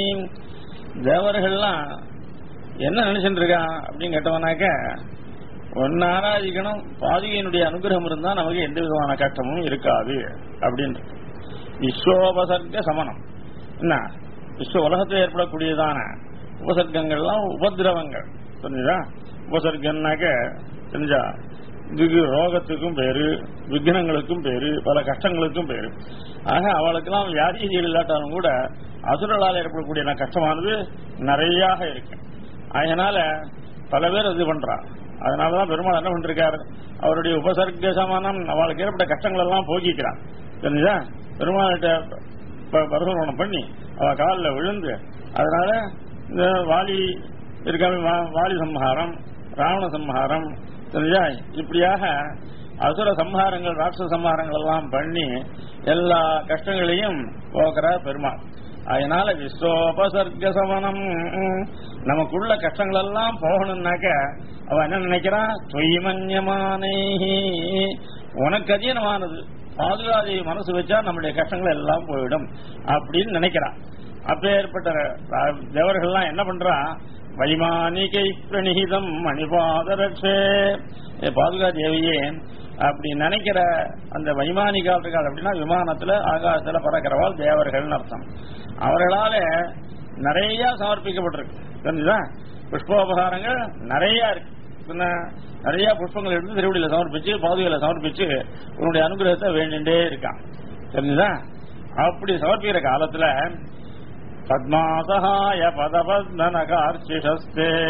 தேவர்கள்லாம் என்ன நினைச்சுட்டு இருக்கா அப்படின்னு கேட்டவனாக்க ஒன்னு ஆராதிக்கணும் பாதிகையினுடைய அனுகிரகம் இருந்தா நமக்கு எந்த விதமான கஷ்டமும் இருக்காது அப்படின்னு விஸ்வோபசர்க சமனம் என்ன விஸ்வ உலகத்தில் ஏற்படக்கூடியதான உபசர்க்கங்கள்லாம் உபதிரவங்கள் புரிஞ்சுதா உபசர்க்கம்னாக்க தெரிஞ்சா இதுக்கு ரோகத்துக்கும் பேரு விக்னங்களுக்கும் பேரு பல கஷ்டங்களுக்கும் பேரு ஆக அவளுக்கெல்லாம் வியாதிகள் இல்லாட்டாலும் கூட அசுரலால் ஏற்படக்கூடிய ந- கஷ்டமானது நிறையாக இருக்கு அதனால பல பேர் இது பண்றா அதனாலதான் பெருமாள் என்ன பண்ணிருக்காரு அவருடைய உபசர்க்க சமானம் அவளுக்கு ஏற்பட்ட கஷ்டங்கள் எல்லாம் போக்கிக்கிறான் தெரிஞ்சுதா பெருமாள்கிட்ட ப- பரசுரோணம் பண்ணி அவ காலில் விழுந்து அதனால இந்த வாலி இருக்க வா- வாலி சம்ஹாரம் ராவண சம்ஹாரம் தெரிஞ்சா இப்படியாக அசுர சம்ஹாரங்கள் ராட்சச சம்ஹாரங்கள் எல்லாம் பண்ணி எல்லா கஷ்டங்களையும் போக்குறார் பெருமாள் அதனால விஸ்வோபசர்க்க சமனம் நமக்குள்ள கஷ்டங்கள் எல்லாம் போகணும்னாக்க அவன் என்ன நினைக்கிறான் தொய்மன்யமானே உனக்கு அதீனமானது பாதுகாதி மனசு வச்சா நம்முடைய கஷ்டங்கள் எல்லாம் போயிடும் அப்படின்னு நினைக்கிறான் அப்பேற்பட்ட ரா- தேவர்கள்லாம் என்ன பண்றா வைமானிகை பிரணிகிதம் மணிபாதரட்சே ஏ பாதுகா தேவியே அப்படி நினைக்கிற அந்த வைமானிகால் இருக்காள் அப்படின்னா விமானத்துல ஆகாசத்துல பறக்கிறவாள் தேவர்கள்னு அர்த்தம் அவர்களால நிறைய சமர்ப்பிக்கப்பட்டிருக்கு தெரிஞ்சுதா புஷ்போபகாரங்கள் நிறைய இருக்கு பின்ன நிறைய புஷ்பங்கள் எடுத்து திருவடியில சமர்ப்பிச்சு பாதுகையில சமர்ப்பிச்சு உன்னுடைய அனுகிரகத்தை வேண்டிண்டே இருக்கான் தெரிஞ்சுதா அப்படி சமர்ப்பிக்கிற காலத்துல பத்மாசகாய பதபத்மனகார்ச்சிஷஸ்தே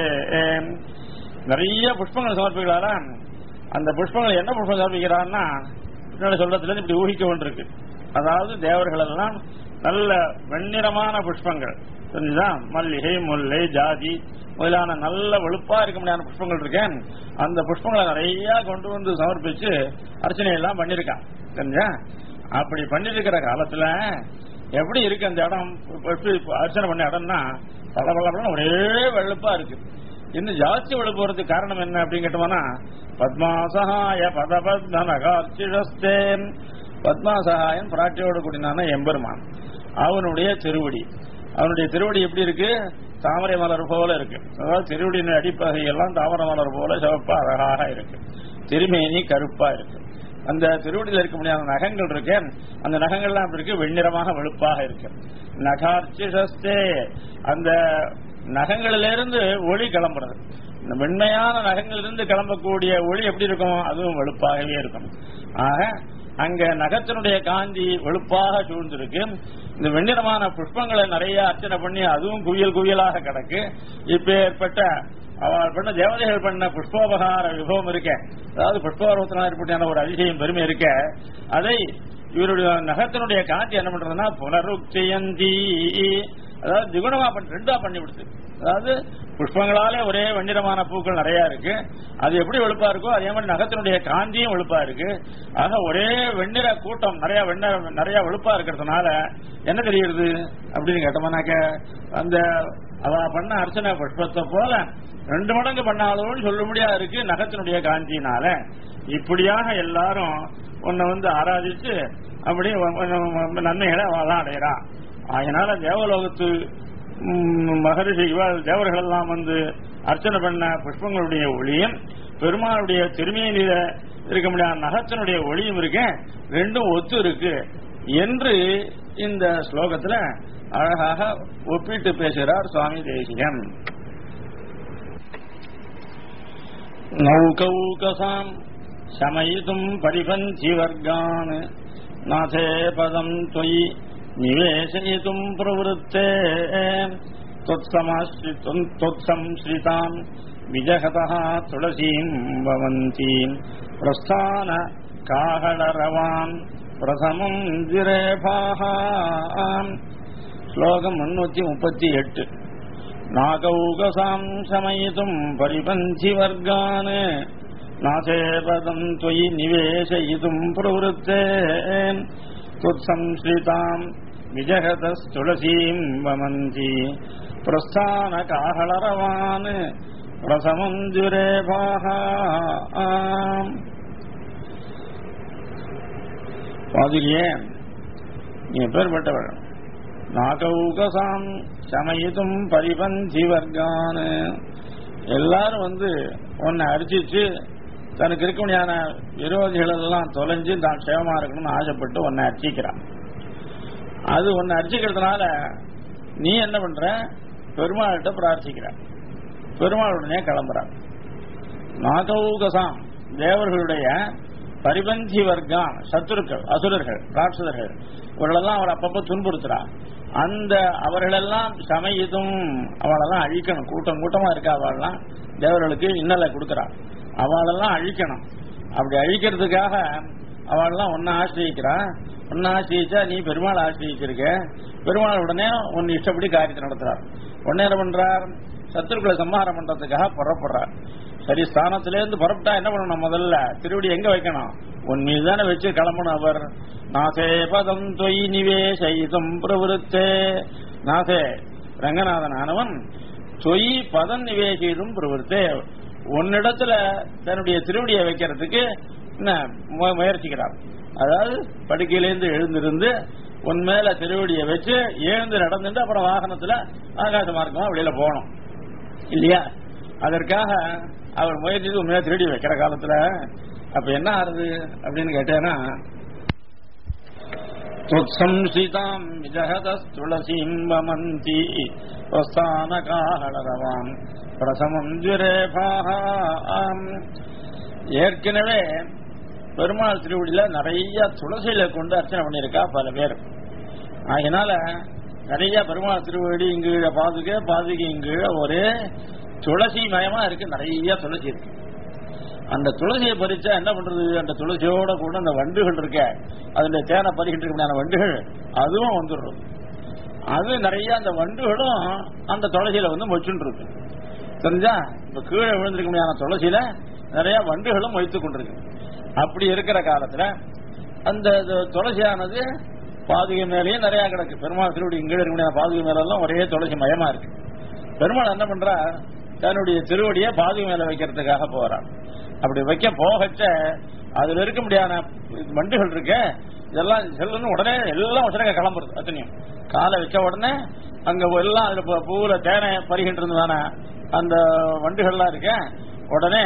நிறைய புஷ்பங்கள் சமர்ப்பிக்கிறாரா அந்த புஷ்பங்கள் என்ன புஷ்பம் சமர்ப்பிக்கிறான்னா பின்னாடி சொல்றதுல இருந்து இப்படி ஊகிக்க வேண்டியிருக்கு அதாவது தேவர்கள் எல்லாம் நல்ல வெண்ணிறமான புஷ்பங்கள் தெரிஞ்சுதா மல்லிகை முல்லை ஜாதி முதலான நல்ல வெளுப்பா இருக்க முடியாத புஷ்பங்கள் இருக்கேன் அந்த புஷ்பங்களை நிறைய கொண்டு வந்து சமர்ப்பிச்சு அர்ச்சனை எல்லாம் பண்ணிருக்கான் தெரிஞ்சா அப்படி பண்ணிட்டு இருக்கிற காலத்துல எப்படி இருக்கு அந்த இடம் எப்படி அர்ச்சனை பண்ண இடம்னா பல பல ஒரே வெளுப்பா இருக்கு இன்னும் ஜாஸ்தி வெளுப்பு வரதுக்கு காரணம் என்ன அப்படின்னு கேட்டோம்னா பத்மாசகாய பதபத்மனகார்ச்சிஷஸ்தேன் பத்மாசகாயன் பிராட்டியோடு கூடினான எம்பெருமான் அவனுடைய திருவடி அவனுடைய திருவடி எப்படி இருக்கு தாமரை மலர் போல இருக்கு அதாவது திருவடியின் அடிப்பகை எல்லாம் தாமரை மலர் போல சிவப்பா அழகாக இருக்கு திருமேனி கருப்பா இருக்கு அந்த திருவடியில் இருக்க முடியாத நகங்கள் இருக்கு அந்த நகங்கள்லாம் அப்படி இருக்கு வெண்ணிறமாக வெளுப்பாக இருக்கு நகார்ச்சிஷஸ்தே அந்த நகங்களிலிருந்து ஒளி கிளம்புறது இந்த வெண்மையான நகங்களிலிருந்து கிளம்பக்கூடிய ஒளி எப்படி இருக்கும் அதுவும் வெளுப்பாகவே இருக்கும் ஆக அங்க நகத்தினுடைய காந்தி வெளுப்பாக சூழ்ந்திருக்கு இந்த வெண்ணிறமான புஷ்பங்களை நிறைய அர்ச்சனை பண்ணி அதுவும் குவியல் குவியலாக கிடக்கு இப்ப ஏற்பட்ட அவள் பண்ண தேவதைகள் பண்ண புஷ்போபகார விபவம் இருக்க அதாவது புஷ்போபத்தினான ஒரு அதிசயம் பெருமை இருக்க அதை இவருடைய நகத்தினுடைய காந்தி என்ன பண்றதுன்னா புனருக்தியந்தி அதாவது திகுணமா பண்ணி ரெண்டா பண்ணி விடுது அதாவது புஷ்பங்களாலே ஒரே வெண்ணிறமான பூக்கள் நிறைய இருக்கு அது எப்படி வெளுப்பா இருக்கோ அதே மாதிரி நகத்தினுடைய காந்தியும் வெளுப்பா இருக்கு ஆக ஒரே வெண்ணிற கூட்டம் நிறைய வெண்ண நிறைய வெளுப்பா இருக்கிறதுனால என்ன தெரியுது அப்படின்னு கேட்டோம்னாக்க அந்த அவ பண்ண அர்ச்சனை புஷ்பத்தை போல ரெண்டு மடங்கு பண்ணாலும் சொல்ல முடியாது இருக்கு நகத்தினுடைய காந்தியினால இப்படியாக எல்லாரும் உன்னை வந்து ஆராதிச்சு அப்படி வ- வ- நன்மைகளை அவள் அடைகிறா அதனால தேவலோகத்து ம், மகரிஷி இவள் தேவர்கள் எல்லாம் வந்து அர்ச்சனை பண்ண புஷ்பங்களுடைய ஒளியும் பெருமாளுடைய திருமேனியில இருக்க முடியாத நகத்தினுடைய ஒளியும் இருக்க ரெண்டும் ஒத்து இருக்கு என்று இந்த ஸ்லோகத்துல அழகாக ஒப்பிட்டு பேசுகிறார் சுவாமி தேசிகன் நௌகௌகசாம் சமயிதும் பரிபந்தி வர்கான் நாதே பதம் தொயி நிவேசயிதும் பிரவருத்தே தொத்சம்ஸ்ரிதாம் விஜகதः துளசீம் பவந்தீம் பிரஸ்தான காகடரவான் பிரதமம் திரேபாம் ஸ்லோகம் முன்னூத்தி முப்பத்தி எட்டு நாகௌகசாம் சமயிதும் பரிபந்தி வர்கான் நாசேபதம் त्वयि நிவேசயிதும் பிரவருத்தே துத்சம்ஸ்ரிதாம் விஜகதஸ்துளசீம் வமந்தி பிரஸ்தான காஹளரவான் பிரசமம் துரேபாம் பாதிரியே நீ எப்பேற்பட்டவள் நாகௌகசாம் சமயிதும் பரிபந்தி வர்க்கான் எல்லாரும் வந்து உன்னை அரிச்சிச்சு தனக்கு இருக்க முடியாத விரோதிகள் எல்லாம் தொலைஞ்சு தான் சேவமா இருக்கணும்னு ஆசைப்பட்டு உன்னை அர்ச்சிக்கிறான் அது உன்னை அர்ச்சிக்கிறதுனால நீ என்ன பண்ற பெருமாள்கிட்ட பிரார்த்திக்கிற பெருமாள் உடனே கிளம்புறான் நாகௌகசாம் தேவர்களுடைய பரிபந்தி வர்க்கம் சத்துருக்கள் அசுரர்கள் ராட்சதர்கள் இவர்களெல்லாம் அவர் அப்பப்ப துன்புறுத்துறா அந்த அவர்களெல்லாம் சமயதும் அவளெல்லாம் அழிக்கணும் கூட்டம் கூட்டமா இருக்கா அவளெல்லாம் தேவர்களுக்கு இன்னலை கொடுக்கறா அவளெல்லாம் அழிக்கணும் அப்படி அழிக்கிறதுக்காக அவளெல்லாம் ஒன்ன ஆசிரியிக்கிறா ஒன்ன ஆசிரியிச்சா நீ பெருமாள் ஆசிரியிச்சிருக்க பெருமாள் உடனே உன் இஷ்டப்படி காரியத்தை நடத்துறார் உடனே என்ன பண்றார் சத்துருக்களை சம்ஹாரம் பண்றதுக்காக புறப்படுறார் சரி ஸ்தானத்திலேருந்து புறப்பட்டா என்ன பண்ணணும் முதல்ல திருவடி எங்க வைக்கணும் உன் மீது தானே வச்சு கிளம்பணும் அவர் நாசே பதம் தொய் நிவேசயிதம் பிரவருத்தே நாசே ரங்கநாதன் ஆனவன் தொய் பதம் நிவேசிதும் பிரவருத்தே உன்னிடத்துல தன்னுடைய திருவடியை வைக்கிறதுக்கு என்ன மு- முயற்சிக்கிறார் அதாவது படுக்கையிலேருந்து எழுந்திருந்து உன் மேல திருவடியை வச்சு எழுந்து நடந்துட்டு அப்புறம் வாகனத்துல ஆகாச மார்க்கமா வெளியில போகணும் இல்லையா அதற்காக அவர் முயற்சி உண்மையா திருடி வைக்கிற காலத்துல அப்ப என்ன ஆறுது அப்படின்னு கேட்டேன்னா துத்சம்சிதாம் விஜகதஸ்துளசீம் வமந்தி பிரஸ்தானகாஹளரவாம் பிரசமம் ஜுரேபாம் ஏற்கனவே பெருமாள் திருவடியில நிறைய துளசியில கொண்டு அர்ச்சனை பண்ணியிருக்கா பல பேர் அதனால நிறைய பெருமாள் திருவடி இங்கீழ பாதுகை பாதுகை இங்கீழ ஒரே துளசி மயமா இருக்கு நிறைய துளசி இருக்கு அந்த துளசியை பறிச்சா என்ன பண்றது அந்த துளசியோட கூட அந்த வண்டுகள் இருக்க அதுல தேனை பறிக்கிட்டு இருக்க வண்டுகள் அதுவும் வந்துடுறது அது நிறைய அந்த வண்டுகளும் அந்த துளசியில வந்து மொச்சுன்னு இருக்கு தெரிஞ்சா இப்ப கீழே விழுந்திருக்க முடியாத துளசியில நிறைய வண்டுகளும் மொய்த்து கொண்டிருக்கு அப்படி இருக்கிற காலத்துல அந்த இது துளசியானது பாதுகை மேலேயும் நிறைய கிடக்கு பெருமாள் திருவடி இங்கே இருக்க முடியாத பாதுகை மேலெல்லாம் ஒரே துளசி மயமா இருக்கு பெருமாள் என்ன பண்றா தன்னுடைய திருவடியை பாதுகை மேல வைக்கிறதுக்காக போறார் அப்படி வைக்க போகச்ச அதுல இருக்க முடியாத வண்டுகள் இருக்க இதெல்லாம் செல்லுன்னு உடனே எல்லாம் உடனே கிளம்புறது அத்தனையும் காலை வச்ச உடனே அங்க எல்லாம் அதுல பூ- பூவுல தேனை பறிகின்றது அந்த வண்டுகள்லாம் இருக்க உடனே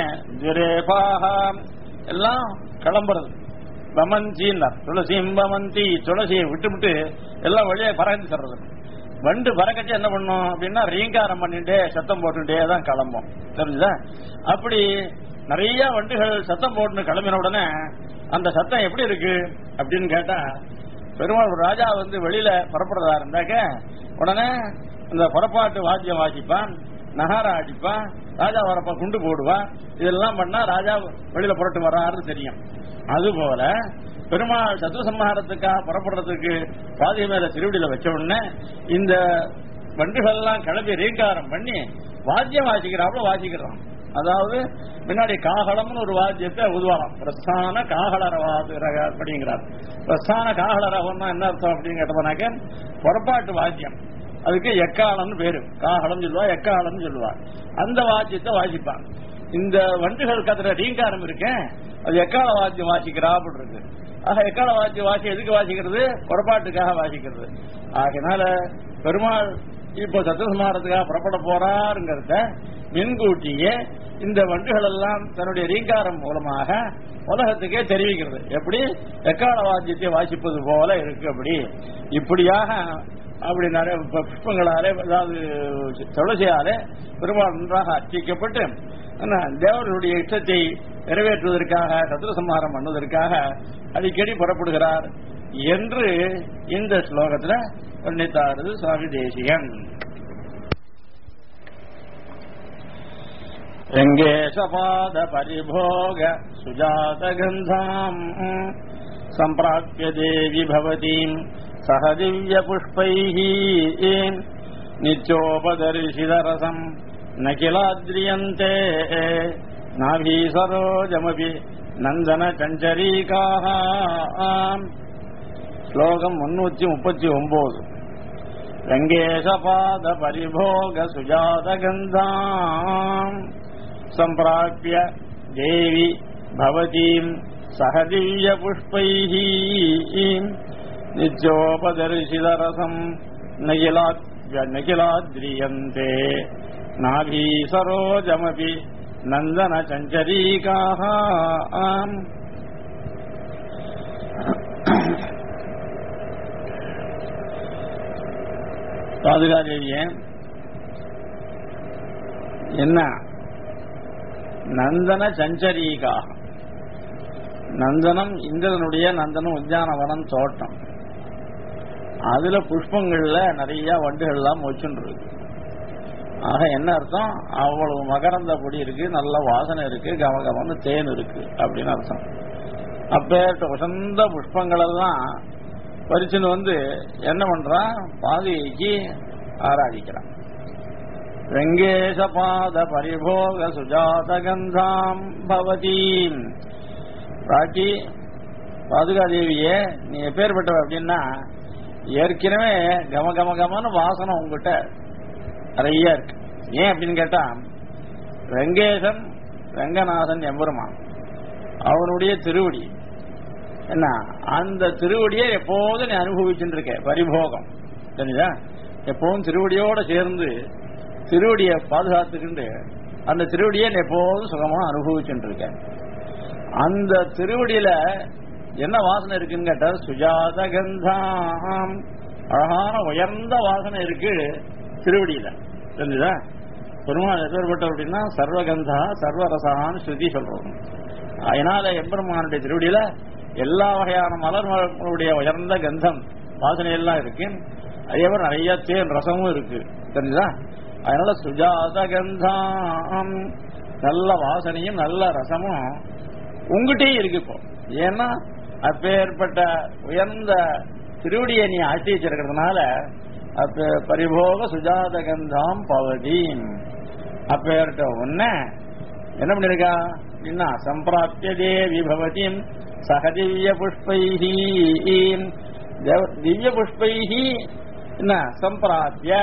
ஜிரேபாகம் எல்லாம் கிளம்புறது பமந்தின்னார் துளசியும் பமந்தி துளசியை விட்டு விட்டு எல்லாம் வெளியே பறந்து தர்றது வண்டு பறக்கச்சு என்ன பண்ணும் அப்படின்னா ரீங்காரம் பண்ணிட்டே சத்தம் போட்டுட்டே தான் கிளம்பும் தெரிஞ்சுதா அப்படி நிறைய வண்டுகள் சத்தம் போட்டுன்னு கிளம்பின உடனே அந்த சத்தம் எப்படி இருக்கு அப்படின்னு கேட்டா பெருமாள் ஒரு ராஜா வந்து வெளியில புறப்படுறதா இருந்தாக்க உடனே இந்த புறப்பாட்டு வாத்தியம் வாசிப்பான் நகாரம் அடிப்பான் ராஜா வரப்ப குண்டு போடுவான் இதெல்லாம் பண்ணா ராஜா வெளியில புரட்டு வர்றாருன்னு தெரியும் அதுபோல பெருமாள் சத்ரு சம்ஹாரத்துக்காக புறப்படுறதுக்கு பாதி மேல திருவடியில வச்ச உடனே இந்த வண்டுகள் எல்லாம் கிளம்பி ரீங்காரம் பண்ணி வாத்தியம் வாசிக்கிறாப்புல வாசிக்கிறான் அதாவது முன்னாடி காகலம்னு ஒரு வாத்தியத்தை உதுவாகம் பிரஸ்தான காகலரவாது அப்படிங்கிறார் பிரஸ்தான காகலரவம்னா என்ன அர்த்தம் அப்படின்னு கேட்டப்பனாக்க புறப்பாட்டு வாத்தியம் அதுக்கு எக்காலம்னு பேரு காகலம் சொல்லுவா எக்காலம்னு சொல்லுவா அந்த வாத்தியத்தை வாசிப்பான் இந்த வண்டுகள் கத்துற ரீங்காரம் இருக்கேன் அது எக்கால வாத்தியம் வாசிக்கிறா அப்படி இருக்கு ஆக எக்கால வாசி வாசி எதுக்கு வாசிக்கிறது புறப்பாட்டுக்காக வாசிக்கிறது ஆகினால பெருமாள் இப்போ சத்தசமாரத்துக்காக புறப்பட போறாருங்கிறத முன்கூட்டியே இந்த வண்டுகள் எல்லாம் தன்னுடைய ரீங்காரம் மூலமாக உலகத்துக்கே தெரிவிக்கிறது எப்படி எக்கால வாத்தியத்தை வாசிப்பது போல இருக்கு அப்படி இப்படியாக அப்படி நிறைய பு- புஷ்பங்களாலே அதாவது துளசியாலே பெருமாள் நன்றாக அர்ச்சிக்கப்பட்டு என்ன, தேவர்களுடைய இஷ்டத்தை நிறைவேற்றுவதற்காக சத்துர சம்ஹாரம் பண்ணுவதற்காக அடிக்கடி புறப்படுகிறார் என்று இந்த ஸ்லோகத்துல வர்ணித்தாரது சுவாமி தேசிகன் ரங்கேஷபாத பரிபோக சுஜாத கந்தாம் சம்பிராப்ய தேவி பவதீம் சக திவ்ய புஷ்பைः நித்யோபதர்ஷிதரசம் நகிலாத்ரியந்தே நாபி சரோஜமபி நந்தன சஞ்சரீகாः ஸ்லோகம் முன்னூத்தி முப்பத்தி ஒன்பது ரங்கேஷபாத பரிபோக சுஜாத கந்தாம் சம்பிராப்ய தேவி பவதீம் சக திவ்ய புஷ்பைः நித்யோபதர்ஷிதரசம் நகிலாத் நகிலாத்ரியந்தே நாபி சரோஜமபி நந்தன சஞ்சரீகாः பாதுகாதேவிய என்ன நந்தன சஞ்சரீகா நந்தனம் இந்திரனுடைய நந்தனம் உத்தியானவனம் தோட்டம் அதுல புஷ்பங்கள்ல நிறைய வண்டுகள்லாம் வச்சுட்டு இருக்கு ஆக என்ன அர்த்தம் அவ்வளவு மகரந்த பொடி இருக்கு நல்ல வாசனை இருக்கு கமகமன்னு தேன் இருக்கு அப்படின்னு அர்த்தம் அப்பேற்ற உசந்த புஷ்பங்கள் எல்லாம் பறிச்சுன்னு வந்து என்ன பண்றான் பாதைக்கு ஆராதிக்கிறான் வெங்கேச பாத பரிபோக சுஜாத கந்தாம் பவதீம் ராக்கி பாதுகாதேவியே நீ எப்பேற்பட்டவ அப்படின்னா ஏற்கனவே கம கம கமன்னு வாசனை உங்ககிட்ட நிறைய இருக்கு ஏன் அப்படின்னு கேட்டா வெங்கேசன் வெங்கநாதன் எம்பெருமான் அவனுடைய திருவடி என்ன அந்த திருவடியை எப்போதும் நீ அனுபவிச்சுட்டு இருக்க பரிபோகம் தெரியுதா எப்போதும் திருவடியோட சேர்ந்து திருவடியை பாதுகாத்துக்கிண்டு அந்த திருவடியை நீ எப்போதும் சுகமா அனுபவிச்சுட்டு இருக்க அந்த திருவடியில என்ன வாசனை இருக்குன்னு கேட்டா சுஜாத கந்தாம் அழகான உயர்ந்த வாசனை இருக்கு திருவடியில தெரிஞ்சுதா பெருமாள் எதிர்பட்ட அப்படின்னா சர்வகந்தா சர்வரசான்னு ஸ்ருதி சொல்றோம் அதனால எம்பெருமானுடைய திருவடியில எல்லா வகையான மலர்களுடைய உயர்ந்த கந்தம் வாசனை எல்லாம் இருக்கு அதே மாதிரி நிறைய தேன் ரசமும் இருக்கு தெரிஞ்சுதா அதனால சுஜாத கந்தாம் நல்ல வாசனையும் நல்ல ரசமும் உங்ககிட்டயும் இருக்கு இப்போ ஏன்னா அப்பேற்பட்ட உயர்ந்த திருவடியை நீ ஆசிரிச்சிருக்கிறதுனால அப்ப பரிபோக சுஜாத கந்தாம் பவதீம் அப்பேற்பட்ட உன்ன என்ன பண்ணிருக்கா என்ன சம்பிராப்திய தேவி பவதிம் சக திவ்ய புஷ்பைஹி தேவ- திவ்ய புஷ்பைஹி என்ன சம்பிராப்திய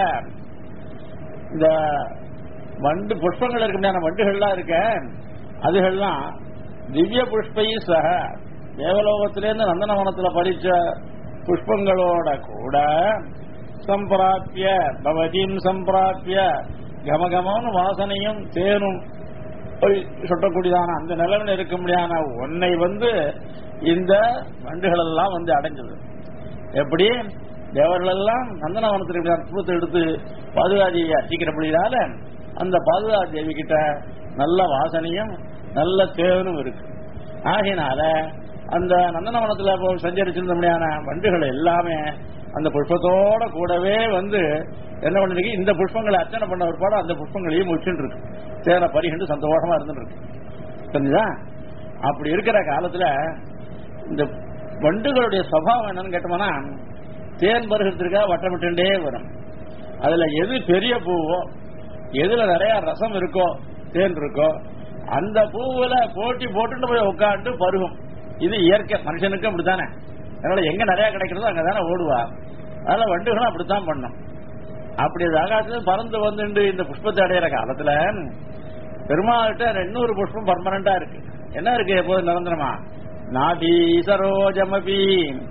இந்த வண்டு புஷ்பங்கள் இருக்க முடியாத வண்டுகள்லாம் இருக்க அதுகள்லாம் திவ்ய புஷ்பை சக தேவலோகத்திலேருந்து நந்தனவனத்துல பறிச்ச புஷ்பங்களோட கூட சம்பிராப்பிய பவதியும் சம்பிராப்பிய கமகமன்னு வாசனையும் தேனும் போய் சுட்டக்கூடியதான அந்த நிலவில் இருக்க முடியாத ஒன்னை வந்து இந்த வண்டுகள் எல்லாம் வந்து அடைஞ்சது எப்படி தேவர்கள் எல்லாம் நந்தனவனத்திற்கு அற்புதத்தை எடுத்து பாதுகாதியை அர்ச்சிக்கிறபடினால அந்த பாதுகா தேவி கிட்ட நல்ல வாசனையும் நல்ல தேவனும் இருக்கு ஆகையினால அந்த நந்தனவனத்துல போய் சஞ்சரிச்சிருந்த முடியாத வண்டுகள் எல்லாமே அந்த புஷ்பத்தோட கூடவே வந்து என்ன பண்ணிருக்கு இந்த புஷ்பங்களை அர்ச்சனை பண்ண ஒருபாடு அந்த புஷ்பங்களையும் முடிச்சுட்டு இருக்கு தேனை பறிகண்டு சந்தோஷமா இருந்துட்டு இருக்கு தெரிஞ்சுதா அப்படி இருக்கிற காலத்துல இந்த வண்டுகளுடைய சுவாவம் என்னன்னு கேட்டோம்னா தேன் பருகிறதுக்காக வட்டமிட்டுண்டே வரும் அதுல எது பெரிய பூவோ எதுல நிறைய ரசம் இருக்கோ தேன் இருக்கோ அந்த பூவுல போட்டி போட்டுட்டு போய் உட்காந்து பருகும் இது இயற்கை மனுஷனுக்கு அப்படித்தானே அதனால எங்க நிறைய கிடைக்கிறதோ அங்கதானே ஓடுவா அதனால வண்டுகளும் அப்படித்தான் பண்ணும் அப்படி ஆகாசத்துல பறந்து வந்துண்டு இந்த புஷ்பத்தை அடையிற காலத்துல பெருமாள்கிட்ட இன்னொரு புஷ்பம் பர்மனண்டா இருக்கு என்ன இருக்கு எப்போதும் நிரந்தரமா நாபி சரோஜமபி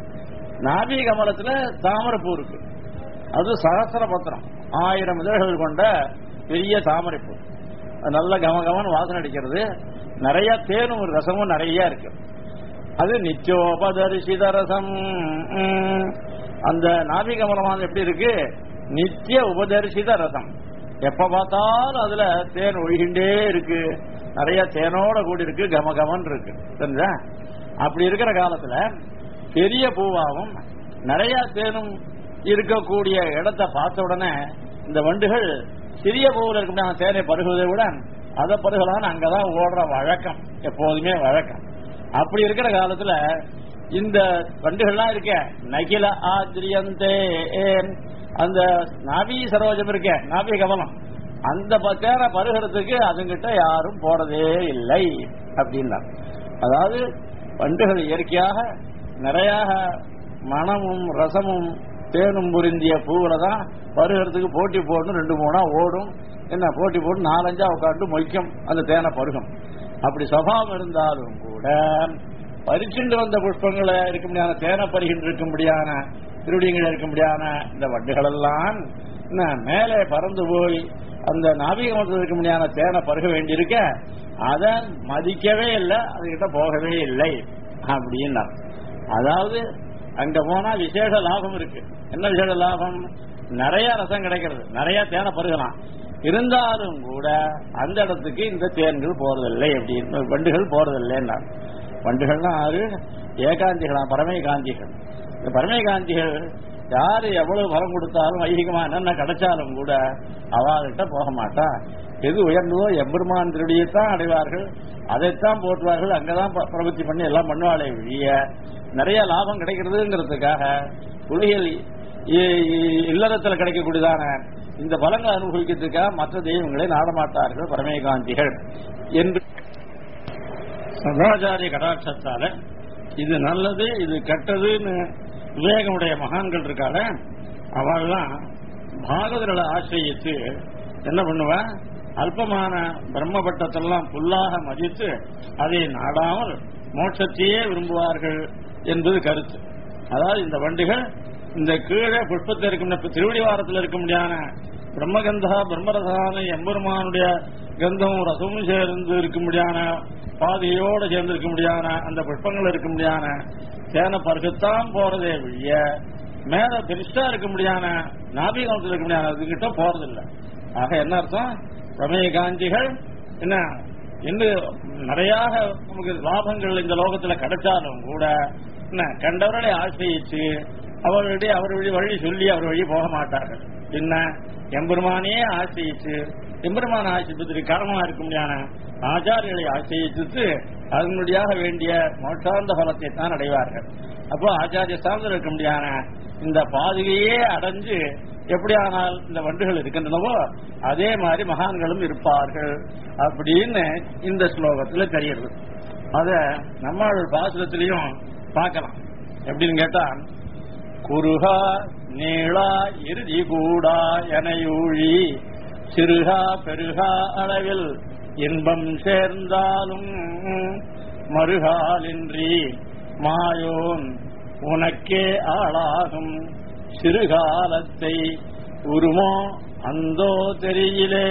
நாபி கமலத்துல தாமரைப்பூ இருக்கு அது சகசிர பத்திரம் ஆயிரம் இதழ்கள் கொண்ட பெரிய தாமரைப்பூ அது நல்ல கமகமன்னு வாசனை அடிக்கிறது நிறைய தேனும் ரசமும் நிறைய இருக்கு அது நித்தியோபதரிசித ரசம் உம், அந்த நாபிகமலமான எப்படி இருக்கு நித்திய உபதரிசித ரசம் எப்ப பார்த்தாலும் அதுல தேன் ஒழுகின்றே இருக்கு நிறைய தேனோட கூடி இருக்கு கமகமன் இருக்கு தெரிஞ்சா அப்படி இருக்கிற காலத்துல பெரிய பூவாவும் நிறைய தேனும் இருக்கக்கூடிய இடத்தை பார்த்த உடனே இந்த வண்டுகள் சிறிய பூவில் இருக்க தேனை பருகுவதை விட அதை பருகலான்னு அங்கதான் ஓடுற வழக்கம் எப்போதுமே வழக்கம் அப்படி இருக்கிற காலத்துல இந்த வண்டுகள்லாம் இருக்க நகில ஆத்ரியந்தே அந்த நாபி சரோஜம் இருக்க நாபி கமலம் அந்த ப- தேனை பருகிறதுக்கு அதுங்கிட்ட யாரும் போறதே இல்லை அப்படின்னா அதாவது வண்டுகள் இயற்கையாக நிறைய மனமும் ரசமும் தேனும் புரிந்திய பூவில தான் பருகிறதுக்கு போட்டி போடணும் ரெண்டு மூணா ஓடும் என்ன போட்டி போட்டு நாலஞ்சா உட்காந்து மொய்க்கும் அந்த தேனை பருகும் அப்படி சபாவம் இருந்தாலும் கூட பறிச்சுண்டு வந்த புஷ்பங்களை இருக்க முடியாத தேனை பருகின்ற இருக்கும்படியான திருடிகள் இருக்கும்படியான இந்த வண்டுகள் எல்லாம் என்ன மேலே பறந்து போய் அந்த நாபிகமத்தில் இருக்க முடியாத தேனை பருக வேண்டியிருக்க அதை மதிக்கவே இல்லை அதுகிட்ட போகவே இல்லை அப்படின்னா அதாவது அங்க போனா விசேஷ லாபம் இருக்கு என்ன விசேஷ லாபம் நிறைய ரசம் கிடைக்கிறது நிறைய தேனை பருகலாம் இருந்தாலும் கூட அந்த இடத்துக்கு இந்த தேன்கள் போறதில்லை அப்படின்னு வண்டுகள் போறதில்லைன்னா வண்டுகள்னா ஆறு ஏகாந்திகளா பரமை காந்திகள் இந்த பரமை காந்திகள் யாரு எவ்வளவு பலம் கொடுத்தாலும் ஐகிகமா என்னென்ன கிடைச்சாலும் கூட அவகிட்ட போக மாட்டா எது உயர்ந்ததோ எம்பெருமான் திருடியைத்தான் அடைவார்கள் அதைத்தான் போற்றுவார்கள் அங்கதான் ப- பிரபத்தி பண்ணி எல்லாம் பண்ணுவாளே ஒழிய நிறைய லாபம் கிடைக்கிறதுங்கிறதுக்காக உலகில் இ- இ- இல்லறத்துல கிடைக்கக்கூடியதான இந்த பலங்களை அனுபவிக்கிறதுக்காக மற்ற தெய்வங்களை நாடமாட்டார்கள் பரமேகாந்திகள் என்று சதாச்சாரிய கடாட்சத்தால இது நல்லது இது கெட்டதுன்னு விவேகமுடைய மகான்கள் இருக்கால அவள்லாம் பாகவதர்களை ஆசிரியத்து என்ன பண்ணுவா அல்பமான பிரம்மபட்டத்தெல்லாம் புல்லாக மதித்து அதை நாடாமல் மோட்சத்தையே விரும்புவார்கள் என்பது கருத்து அதாவது இந்த வண்டிகள் இந்த கீழே புஷ்பத்தில் இருக்கும் திருவடிவாரத்தில் இருக்க முடியாத பிரம்மகந்தா பிரம்மரசான எம்பெருமானுடைய கந்தமும் ரசமும் சேர்ந்து இருக்க முடியாத பாதையோடு சேர்ந்து இருக்க முடியாத அந்த புஷ்பங்கள் இருக்க முடியாத தேன பருகத்தான் போறதே ஒழிய மேல பெருசா இருக்க முடியாத நாபிகத்தில் இருக்க முடியாத அதுகிட்ட போறதில்லை ஆக என்ன அர்த்தம் பிரமேய காந்திகள் என்ன இன்னும் நிறைய நமக்கு லாபங்கள் இந்த லோகத்துல கிடைச்சாலும் கூட என்ன கண்டவர்களை ஆசிரியிச்சு அவர்களுடைய அவர் வழி வழி சொல்லி அவர் வழி போக மாட்டார்கள் என்ன எம்பெருமானையே ஆசிரியிச்சு எம்பெருமான ஆசிரியத்துக்கு காரணமா இருக்க முடியாத ஆச்சாரியர்களை ஆசிரியித்து அதனுடையாக வேண்டிய மோட்சார்ந்த பலத்தை தான் அடைவார்கள் அப்போ ஆச்சாரிய சார்ந்து இருக்க முடியாத இந்த பாதுகையே அடைஞ்சு எப்படியானால் இந்த வண்டுகள் இருக்கின்றனவோ அதே மாதிரி மகான்களும் இருப்பார்கள் அப்படின்னு இந்த ஸ்லோகத்துல தெரியுது அத நம்மளோட பாசுரத்திலையும் பார்க்கலாம் எப்படின்னு கேட்டா குருகா நீளா இறுதி கூடா எனையூழி சிறுகா பெருகா அளவில் இன்பம் சேர்ந்தாலும் மறுகாலின்றி மாயோன் உனக்கே ஆளாகும் சிறுகாலத்தை உருமோ அந்தோ தெரியிலே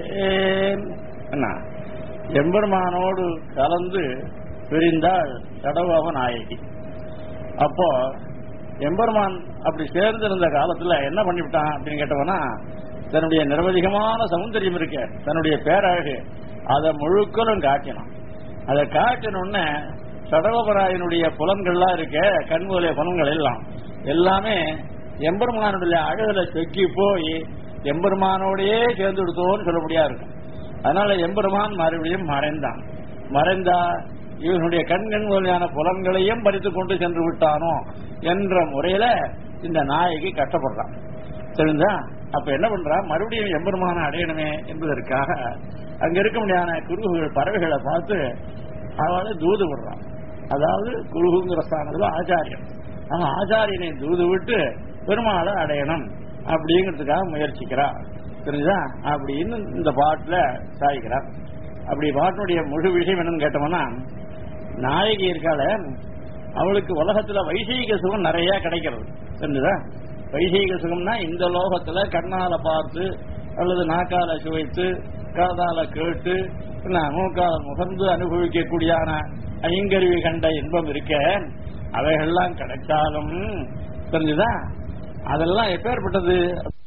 என்ன எம்பெருமானோடு கலந்து பிரிந்தாள் கடவுவ நாயகி அப்போ எம்பெருமான் அப்படி சேர்ந்திருந்த காலத்துல என்ன பண்ணிவிட்டான் அப்படின்னு கேட்டவனா தன்னுடைய நிர்வதிகமான சௌந்தரியம் இருக்க தன்னுடைய பேரழகு அதை முழுக்கலும் காட்டினான் அதை காட்டினோடனே சடகோபராயனுடைய புலன்கள்லாம் இருக்க கண்முதலிய புலன்கள் எல்லாம் எல்லாமே எம்பெருமானுடைய அழகுல சொக்கி போய் எம்பெருமானோடையே சேர்ந்து விடுத்தோன்னு சொல்ல முடியாது இருக்கும் அதனால எம்பெருமான் மறுபடியும் மறைந்தான் மறைந்தா இவனுடைய கண்கண் முதலியான புலன்களையும் பறித்து கொண்டு சென்று விட்டானோ என்ற முறையில இந்த நாயகி கஷ்டப்படுறான் தெரிஞ்சா அப்ப என்ன பண்றா மறுபடியும் எம்பெருமான அடையணுமே என்பதற்காக அங்க இருக்க முடியாத குருகுகள் பறவைகளை பார்த்து அவளை தூது விடுறான் அதாவது குருகுங்கிற ஸ்தானத்துல ஆச்சாரியன் அவன் ஆச்சாரியனை தூது விட்டு பெருமாளை அடையணும் அப்படிங்கிறதுக்காக முயற்சிக்கிறா தெரியுதா அப்படின்னு இந்த பாட்டுல சாய்க்கிறார் அப்படி பாட்டினுடைய முழு விஷயம் என்னன்னு கேட்டோம்னா நாயகி இருக்காள அவளுக்கு உலகத்துல வைசீக சுகம் நிறைய கிடைக்கிறது தெரிஞ்சுதா வைசீக சுகம்னா இந்த லோகத்துல கண்ணால பார்த்து அல்லது நாக்கால சுவைத்து காதால கேட்டு என்ன, மூக்கால முகர்ந்து அனுபவிக்கக்கூடியான ஐங்கருவி கண்ட இன்பம் இருக்க அவைகள்லாம் கிடைச்சாலும் தெரிஞ்சுதா அதெல்லாம் எப்பேற்பட்டது